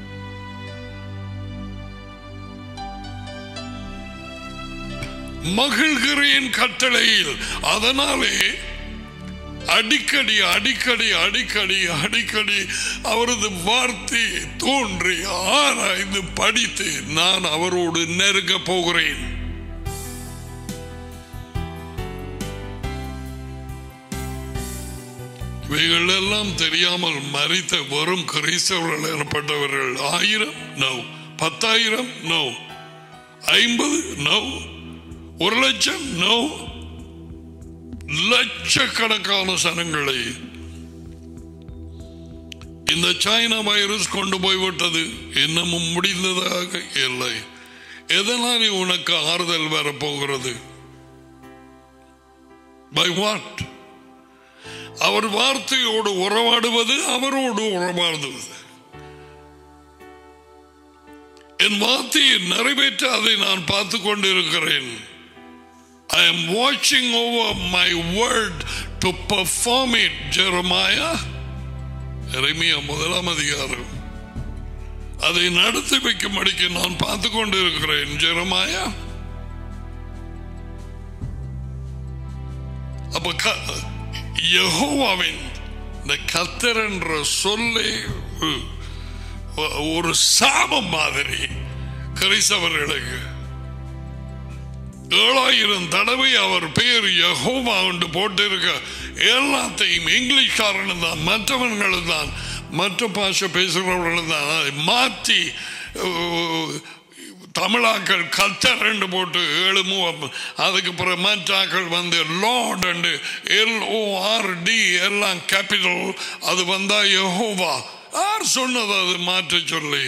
மகிழ்கிறேன் கட்டளையில் அதனாலே அடிக்கடி அடிக்கடி அடிக்கடி அடிக்கடி அவரது வார்த்தை தோன்றி ஆராய்ந்து படித்து நான் அவரோடு நெருங்க போகிறேன் இவைகள் எல்லாம் தெரியாமல் மறித்த வரும் கிறிஸ்தவர்கள் எனப்பட்டவர்கள் ஆயிரம் நோ பத்தாயிரம் நோ ஐம்பது நோ ஒரு லட்சம் நோ லட்சக்கணக்கான சனங்களை இந்த சைனா வைரஸ் கொண்டு போய்விட்டது இன்னமும் முடிந்ததாக இல்லை எதனால் உனக்கு ஆறுதல் வரப்போகிறது பை வாட் அவர் வார்த்தையோடு உறவாடுவது அவரோடு உறவாடுவது என் வார்த்தையை நிறைவேற்ற அதை நான் பார்த்து கொண்டிருக்கிறேன் I am watching over my word to perform it, Jeremiah. எரேமியா முதலாம் அதிகாரம் அதை நடத்தி வைக்கும்படிக்கு நான் பார்த்து கொண்டிருக்கிறேன் ஜெரமாயா அப்ப க- யெகோவாவின் இந்த கத்தர் என்ற சொல்லே ஒ- ஒரு சாபம் மாதிரி கிறிஸ்தவர்களுக்கு ஏழாயிரம் தடவை அவர் பெயர் யெகோவா என்று போட்டிருக்க எல்லாத்தையும் இங்கிலீஷ்காரனு தான் மற்றவர்களும் தான் மற்ற பாஷை பேசுகிறவர்களும் தான் அதை மாற்றி அஹ், தமிழாக்கள் கத்தர் என்று போட்டு எழுமும் அதுக்கு பிறகு மற்றாக்கள் வந்து Lord and L O R D எல்லாம் கேபிட்டல் அது வந்தா யெகோவா யார் சொன்னது அது மாற்ற சொல்லி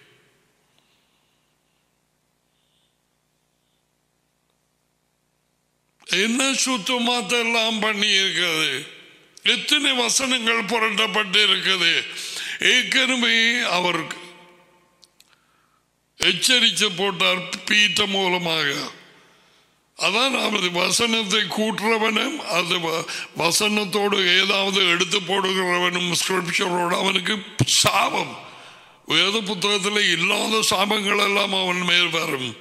என்ன சுத்தமாத்தெல்லாம் பண்ணி இருக்குது எத்தனை வசனங்கள் புரட்டப்பட்டு இருக்குது ஏற்கனவே அவர் எச்சரித்து போட்டார் பீட்ட மூலமாக அதான் அவரது வசனத்தை கூட்டுறவனும் அது வ- வசனத்தோடு ஏதாவது எடுத்து போடுகிறவனும் ஸ்கிரிப்சரோடு அவனுக்கு சாபம் வேத புத்தகத்தில் இல்லாத சாபங்கள் எல்லாம் அவன் மேல் வரும்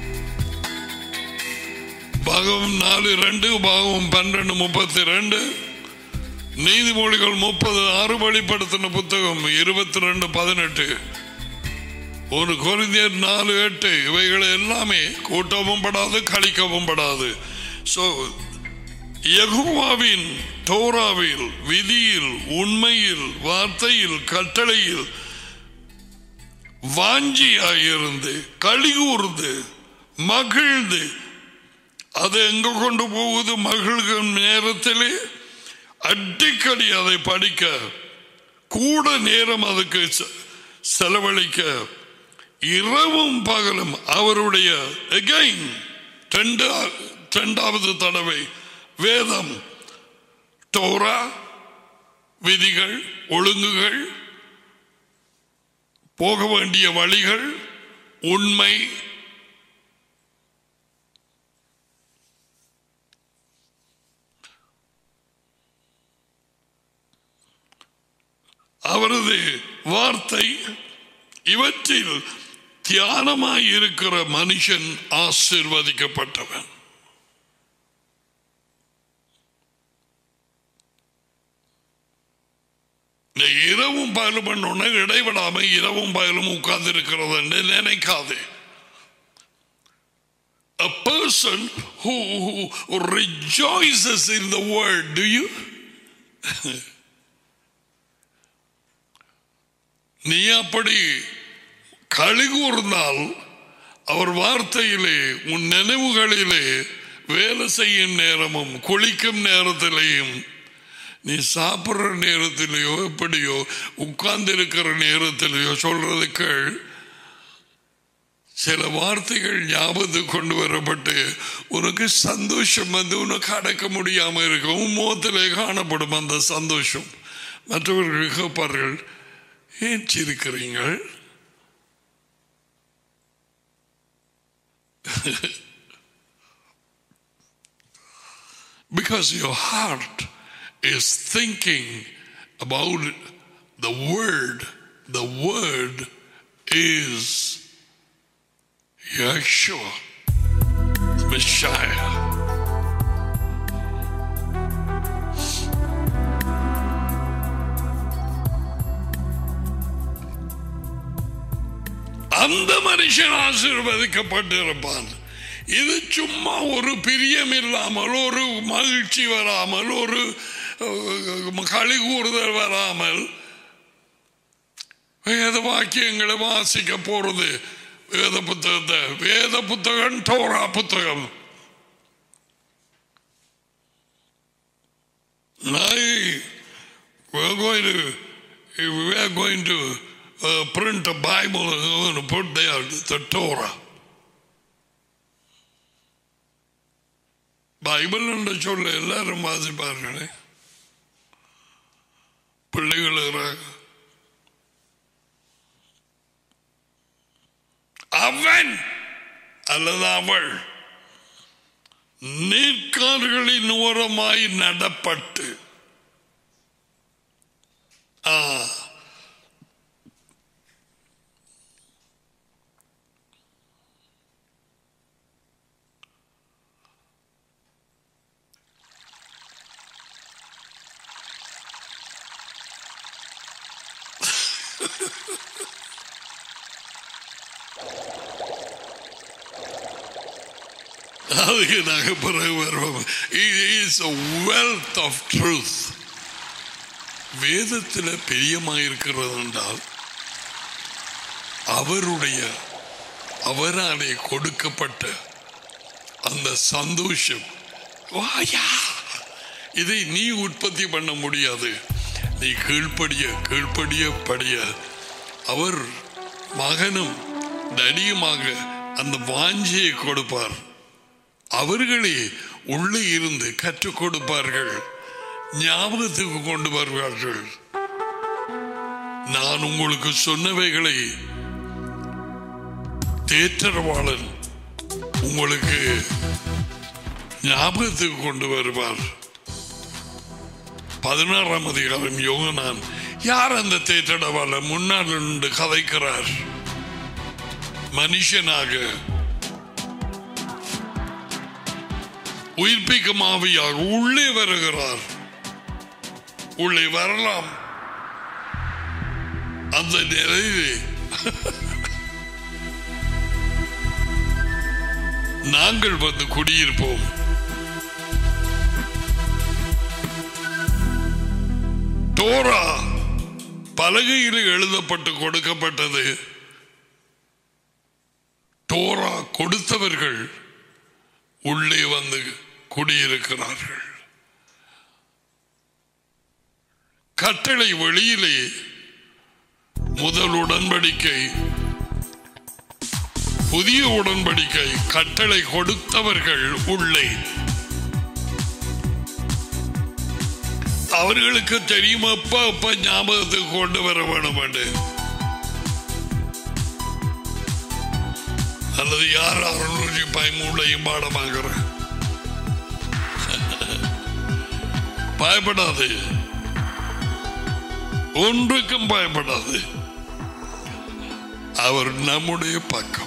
பாகம் நாலு ரெண்டு பாகம் பன்னெண்டு முப்பத்தி ரெண்டு நீதிமொழிகள் முப்பது ஆறு வழிப்படுத்தின புத்தகம் இருபத்தி ரெண்டு பதினெட்டு ஒரு கொரிந்தியர் நாலு எட்டு இவைகள் எல்லாமே கூட்டவும் படாது கழிக்கவும் படாது ஸோ யெகோவாவின் தோராவில் விதியில் உண்மையில் வார்த்தையில் கட்டளையில் வாஞ்சியாயிருந்து கழிகூர்ந்து மகிழ்ந்து அது எங்க கொண்டு போகுது மகிழ்கும் நேரத்திலே அடிக்கடி அதை படிக்க கூட நேரம் அதுக்கு செ- செலவழிக்க இரவும் பகலும் அவருடைய again ரெண்டா- இரண்டாவது தடவை வேதம் தோரா விதிகள் ஒழுங்குகள் போக வேண்டிய வழிகள் உண்மை அவரது வார்த்தை இவற்றில் தியானமாய் இருக்கிற மனுஷன் ஆசிர்வதிக்கப்பட்டவன் இரவும் பகலும் பண்ணோன்னு இடைவிடாம இரவும் பகலும் உட்கார்ந்து இருக்கிறது என்று நினைக்காதே A person who, who rejoices in the word, do you? நீ அப்படி களி கூர்ந்தால் அவர் வார்த்தையிலே உன் நினைவுகளிலே வேலை செய்யும் நேரமும் குளிக்கும் நேரத்திலேயும் நீ சாப்பிட்ற நேரத்திலேயோ எப்படியோ உட்கார்ந்து இருக்கிற நேரத்திலேயோ சொல்றது கேள் சில வார்த்தைகள் ஞாபகத்துக்கு கொண்டு வரப்பட்டு உனக்கு சந்தோஷம் வந்து உனக்கு அடக்க முடியாம இருக்கும் உன் முகத்திலே காணப்படும் அந்த சந்தோஷம் மற்றவர்கள் கேட்பார்கள் ஏன் சிரிக்கிறீங்கள் because your heart is thinking about the word the word is Yeshua Messiah அந்த மனுஷன் ஆசீர்வதிக்கப்பட்டிருப்பான் இது சும்மா ஒரு பிரியம் இல்லாமல் ஒரு மகிழ்ச்சி வராமல் ஒரு அஹ், களி கூறுதல் வராமல் வேத வாக்கியங்களை வாசிக்க போறது வேத புத்தகத்தை வேத புத்தகம் டோரா புத்தகம் I, we're going to we are going to uh, print a Bible and we're going to put there the Torah. Bible என்று சொல்ல எல்லாரும் வாசிப்பார்களே பிள்ளைகள் இருக்கிறாங்க. அவன் அல்லது அவள் நீர்க்கால்களின் ஓரமாய் நடப்பட்டு ஆ அதுக்கு நாங்கள் பிறகு வருவோம் is a wealth of truth வேதத்தில் பிரியமாயிருக்கிறது என்றால் அவருடைய அவராலே கொடுக்கப்பட்ட அந்த சந்தோஷம் வாயா இதை நீ உற்பத்தி பண்ண முடியாது நீ கீழ்ப்படிய கீழ்ப்படிய படிய அவர் மகனும் தடியுமாக அந்த வாஞ்சியை கொடுப்பார் அவர்களே உள்ளே இருந்து கற்றுக் கொடுப்பார்கள் ஞாபகத்துக்கு கொண்டு வருவார்கள் நான் உங்களுக்கு சொன்னவைகளை தேற்றரவாளன் உங்களுக்கு ஞாபகத்துக்கு கொண்டு வருவார் பதினாறாம் அதிகாரம் யோகனான் யார் அந்த தேற்றடவாளன் முன்னால் நின்று கதைக்கிறார் மனுஷனாக உயிர்ப்பிக்கும் ஆவியாக உள்ளே வருகிறார் உள்ளே வரலாம் அந்த நிலையிலே நாங்கள் வந்து குடியிருப்போம் தோரா பலகையில் எழுதப்பட்டு கொடுக்கப்பட்டது தோரா கொடுத்தவர்கள் உள்ளே வந்து குடியிருக்கிறார்கள் கட்டளை வெளியிலே முதல் உடன்படிக்கை புதிய உடன்படிக்கை கட்டளை கொடுத்தவர்கள் உள்ளே அவர்களுக்கு தெரியும் அப்ப அப்ப ஞாபகத்துக்கு கொண்டு வர வேணும் என்று அல்லது யார் அறுநூற்றி பதிமூணையும் பாடமாகிற பயப்படாது ஒன்றுக்கும் பயப்படாது அவர் நம்முடைய பக்கம்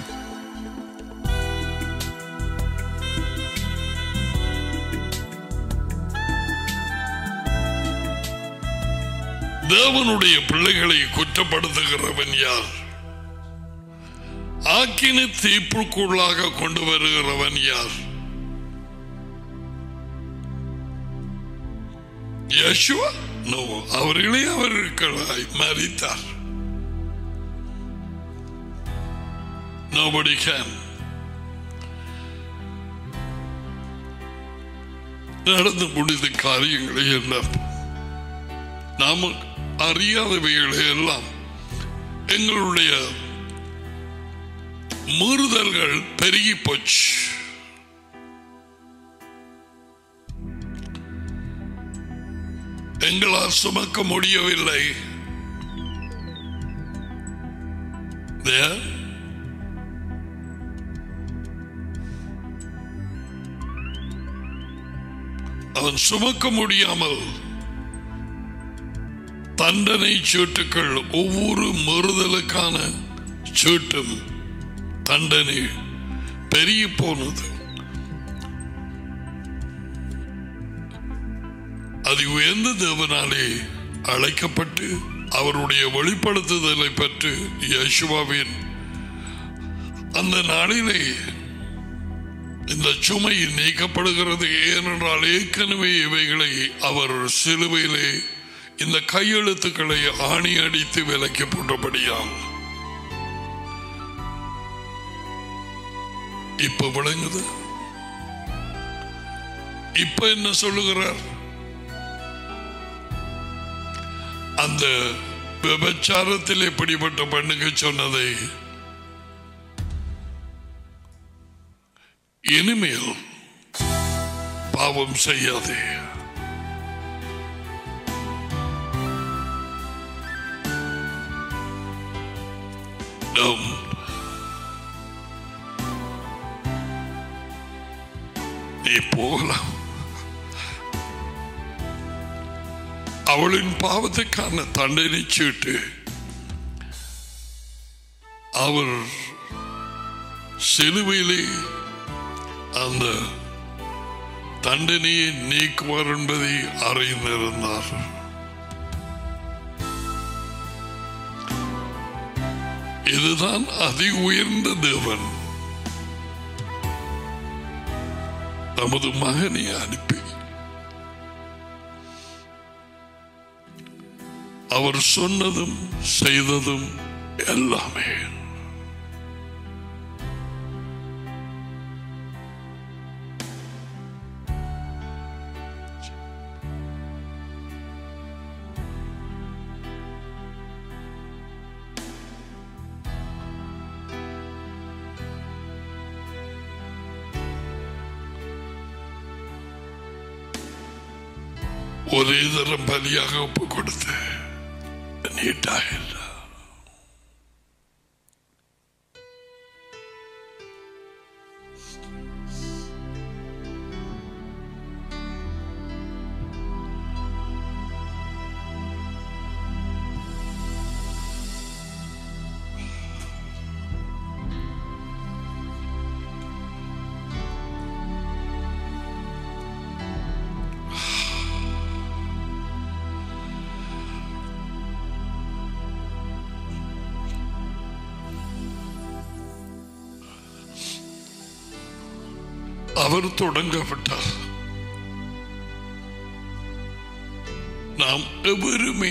தேவனுடைய பிள்ளைகளை குற்றப்படுத்துகிறவன் யார் ஆக்கின தீப்புக்குள்ளாக கொண்டு வருகிறவன் யார் யசுவா நோ அவர்களே அவர்களாய் மறித்தார் Nobody can. நடந்து முடிந்த காரியங்களை எல்லாம் நாம அறியாதவைகளை எல்லாம் எங்களுடைய மீறுதல்கள் பெருகி போச்சு எங்களால் சுமக்க முடியவில்லை There. அவன் சுமக்க முடியாமல் தண்டனை சீட்டுக்கள் ஒவ்வொரு மறுதலுக்கான சீட்டும் தண்டனை பெருகி போனது அது உயர்ந்த தேவனாலே அழைக்கப்பட்டு அவருடைய வெளிப்படுத்துதலை பெற்று யசுவாவின் அந்த நாளிலே இந்த சுமை நீக்கப்படுகிறது ஏனென்றால் ஏற்கனவே இவைகளை அவர் சிலுவையிலே இந்த கையெழுத்துக்களை ஆணி அடித்து விலக்கி போட்டபடியால் இப்ப விளங்குது இப்ப என்ன சொல்லுகிறார் அந்த விபச்சாரத்தில் எப்படிப்பட்ட பெண்ணுக்கு சொன்னதை இனிமேல் பாவம் செய்யாதே Don't. நீ போகலாம் அவளின் பாவத்துக்கான தண்டனை சீட்டு அவர் சிலுவையிலே அந்த தண்டனையை நீக்குவார் என்பதை அறிந்திருந்தார் இதுதான் அதி உயர்ந்த தேவன் தமது மகனை அனுப்பி அவர் சொன்னதும் செய்ததும் எல்லாமே ஒரே தரம் பலியாக ஒப்பு கொடுத்து நீட்டாக இல்லை அவர் தொடங்கப்பட்டார் நாம் எவருமே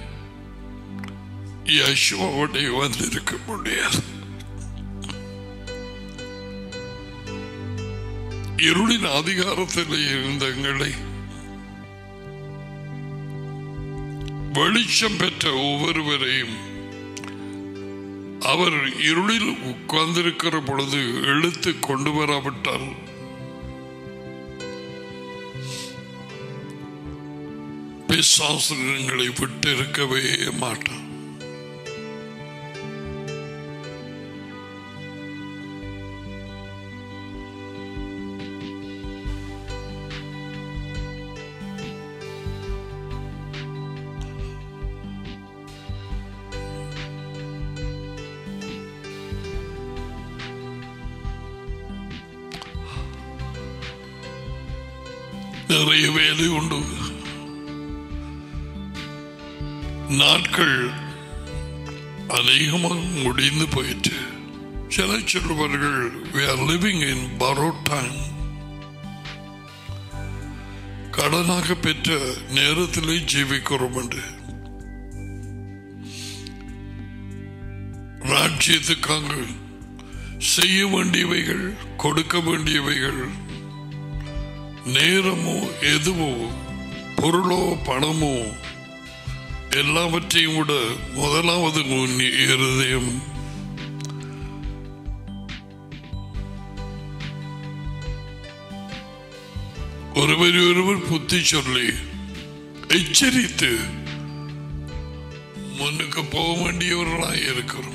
யசோவோட வந்திருக்க முடியாது இருளின் அதிகாரத்தில் இருந்த எங்களை வெளிச்சம் பெற்ற ஒவ்வொருவரையும் அவர் இருளில் உட்கார்ந்திருக்கிற பொழுது இழுத்து கொண்டு வராவிட்டால் பிசாசுகளை விட்டு இருக்கவே மாட்டான் நிறைய வேலை உண்டு நாட்கள் அநேகமாக முடிந்து போயிட்டு சில சொல்லுவார்கள் we are living in borrowed time கடனாக பெற்ற நேரத்திலே ஜீவிக்கிறோம் என்று ராஜ்யத்துக்காக செய்ய வேண்டியவைகள் கொடுக்க வேண்டியவைகள் நேரமோ எதுவோ பொருளோ பணமோ எல்லாவற்றையும் விட முதலாவது உன் இருதயம் ஒருவர் ஒருவர் புத்தி சொல்லி எச்சரித்து முன்னுக்கு போக வேண்டியவர்களாய் இருக்கிறோம்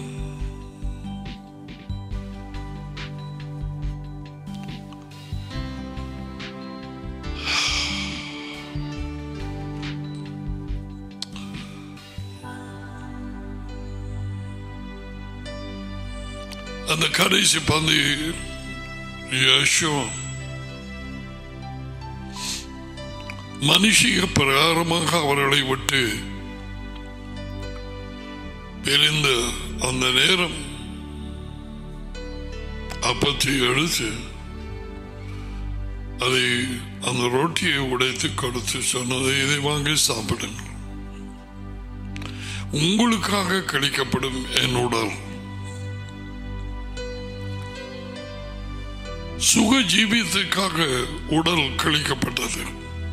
அந்த கடைசி பந்து யேசுவா மனுஷிக பிரகாரமாக அவர்களை விட்டு பிரிந்த அந்த நேரம் அப்பத்தை எடுத்து அதை அந்த ரொட்டியை உடைத்து கொடுத்து சொன்னதை இதை வாங்கி சாப்பிடுங்கள் உங்களுக்காக கழிக்கப்படும் என் உடல் சுக ஜீவியத்துக்காக உடல் கழிக்கப்பட்டது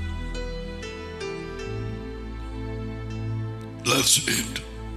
That's it.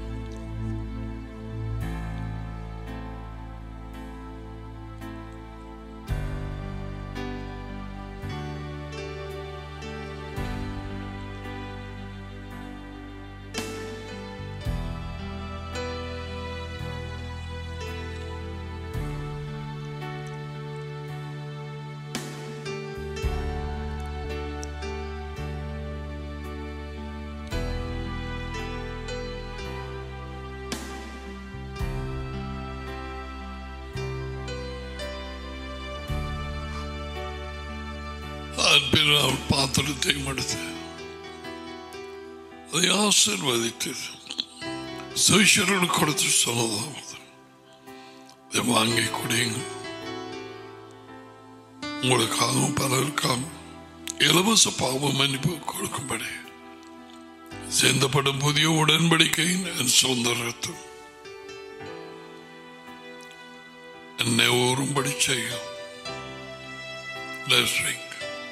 அதன் பின் அவர் பாத்திரத்தையும் எடுத்து அதை ஆசிர்வதித்து சுஷரனுக்கு கொடுத்து சொன்னதாவது இதை வாங்கி குடியுங்க உங்களுக்காகவும் பலருக்காகவும் இலவச பாவ மன்னிப்பு கொடுக்கும்படி சிந்தப்படும் புதிய உடன்படிக்கையின் என் சொந்த ரத்தம் என்னை ஊறும்படி செய்யும் Let's drink.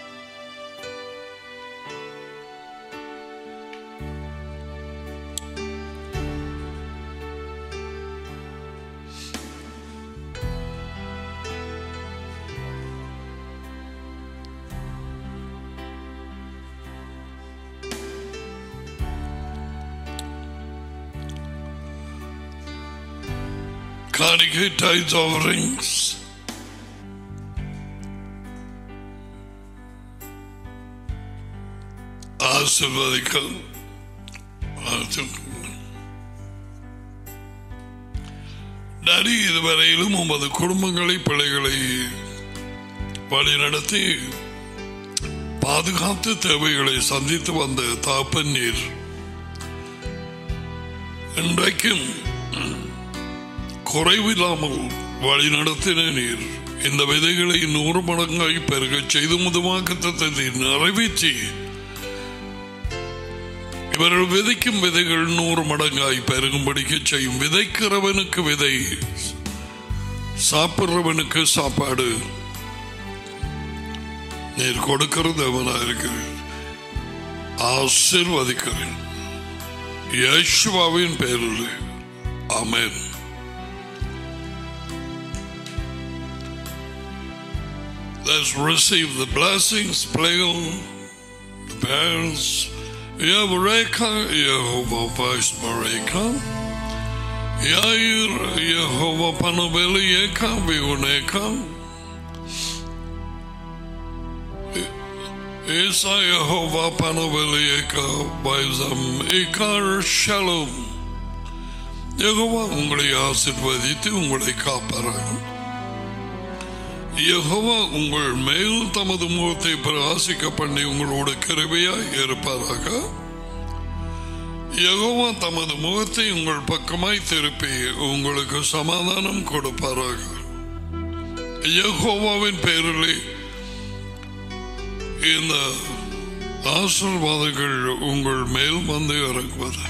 காணிக்கை tithes offerings ஆசிர்வதிக்க நரி இதுவரையிலும் உமது குடும்பங்களை பிள்ளைகளை வழிநடத்தி பாதுகாத்து தேவைகளை சந்தித்து வந்த தாப்பன் நீர் இன்றைக்கும் குறைவில்லாமல் வழி நடத்தின நீர் இந்த விதைகளை நூறு மடங்காய் பெருகச் செய்து முதுமாக்கத்தை நிறைவேற்றி இவர்கள் விதைக்கும் விதைகள் நூறு மடங்காய் பெருகும்படிக்கு செய்யும் விதைக்கிறவனுக்கு விதை சாப்பிடுறவனுக்கு சாப்பாடு நீர் கொடுக்கிறது அவனா இருக்கிறேன் ஆசிர்வதிக்கிறேன் யேசுவாவின் பேரில் ஆமென் Let's receive the blessings, Plagal, the parents, Yavareka, Yehovah Vice Mareka, Yair, Yehovah Panobeli Eka, Viuneka, Isa Yehovah Panobeli Eka, Vaisam Ikar Shalom. Jehovah உங்களை ஆசிர்வதித்து உங்களை காப்பாராக யெகோவா உங்கள் மேல் தமது முகத்தை பிரகாசிக்க பண்ணி உங்களோட கிருபையாய் இருப்பாராக யெகோவா தமது முகத்தை உங்கள் பக்கமாய் திருப்பி உங்களுக்கு சமாதானம் கொடுப்பாராக யெகோவாவின் பெயரிலே இந்த ஆசீர்வாதங்கள் உங்கள் மேல் வந்து இறங்குவது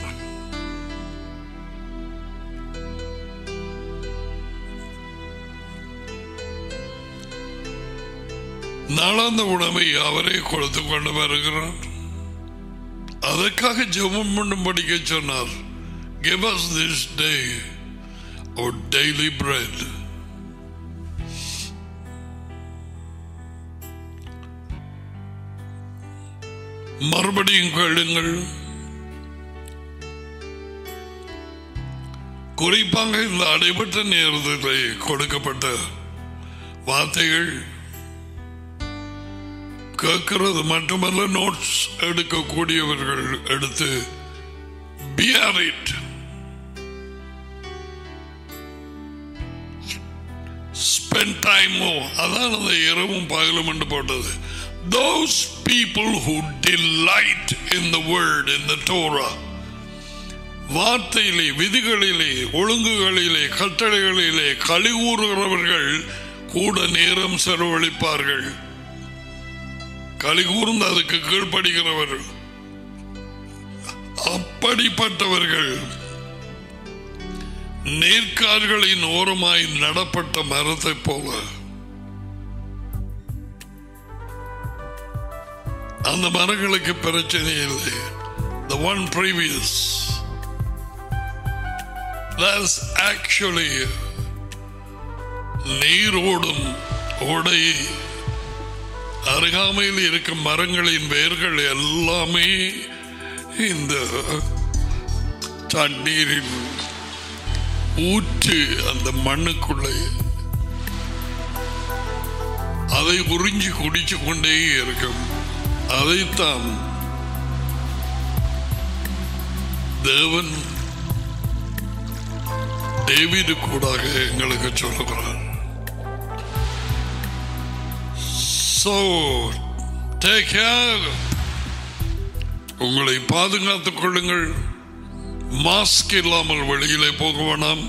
நாளாந்த உணவை அவரே கொடுத்து கொண்டு வருகிறார் அதற்காக ஜெபம் பண்ணும்படிக்க சொன்னார் give us this day our daily bread மறுபடியும் கேளுங்கள் குறிப்பாக இந்த அடைபட்ட நேரத்தில் கொடுக்கப்பட்ட வார்த்தைகள் கேட்கிறது மட்டுமல்ல நோட்ஸ் எடுக்கக்கூடியவர்கள் எடுத்து bear it. Spend time more. அதான் அந்த இரவும் பகலும் என்று போட்டது those people who delight in the word in the Torah வார்த்தையிலே விதிகளிலே ஒழுங்குகளிலே கட்டளைகளிலே களி கூறுகிறவர்கள் கூட நேரம் செலவழிப்பார்கள் களி கூர்ந்து அதுக்கு கீழ்ப்படுகிறவர்கள் அப்படிப்பட்டவர்கள் நேர்கார்களின் ஓரமாய் நடப்பட்ட மரத்தை போல அந்த மரங்களுக்கு பிரச்சனை இல்லை the one previous that's actually நீரோடும் ஓடை அருகாமையில் இருக்கும் மரங்களின் வேர்கள் எல்லாமே இந்த தண்ணீரின் ஊற்று அந்த மண்ணுக்குள்ளே அதை உறிஞ்சி குடிச்சு கொண்டே இருக்கும் அதைத்தான் தேவன் டேவிடு கூடாக எங்களுக்கு சொல்லுகிறார் So, take care. உங்களை பாதுகாத்துக் கொள்ளுங்கள் மாஸ்க் இல்லாமல் வெளியிலே போக வேணாம்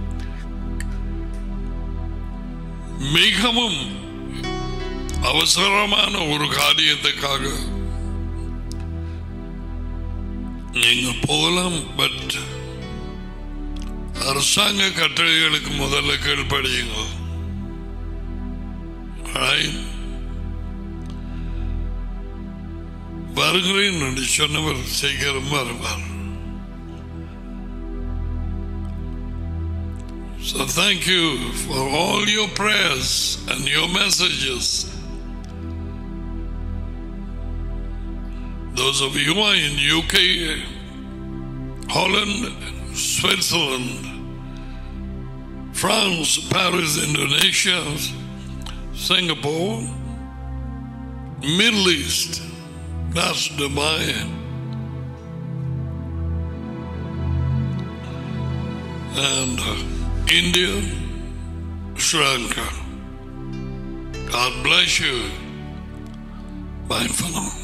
மிகவும் அவசரமான ஒரு காரியத்துக்காக நீங்க போகலாம் பட் அரசாங்க கட்டளைகளுக்கு முதல்ல கீழ்ப்படியுங்க Right? வருகிறேன் என்று சொன்னவர் சீக்கிரம் வருவார் So thank you for all your prayers and your messages. Those of you who are in UK, Holland, Switzerland, France, Paris, Indonesia, Singapore, Middle East, that's Dubai. And uh, India, Sri Lanka. God bless you. Bye for now.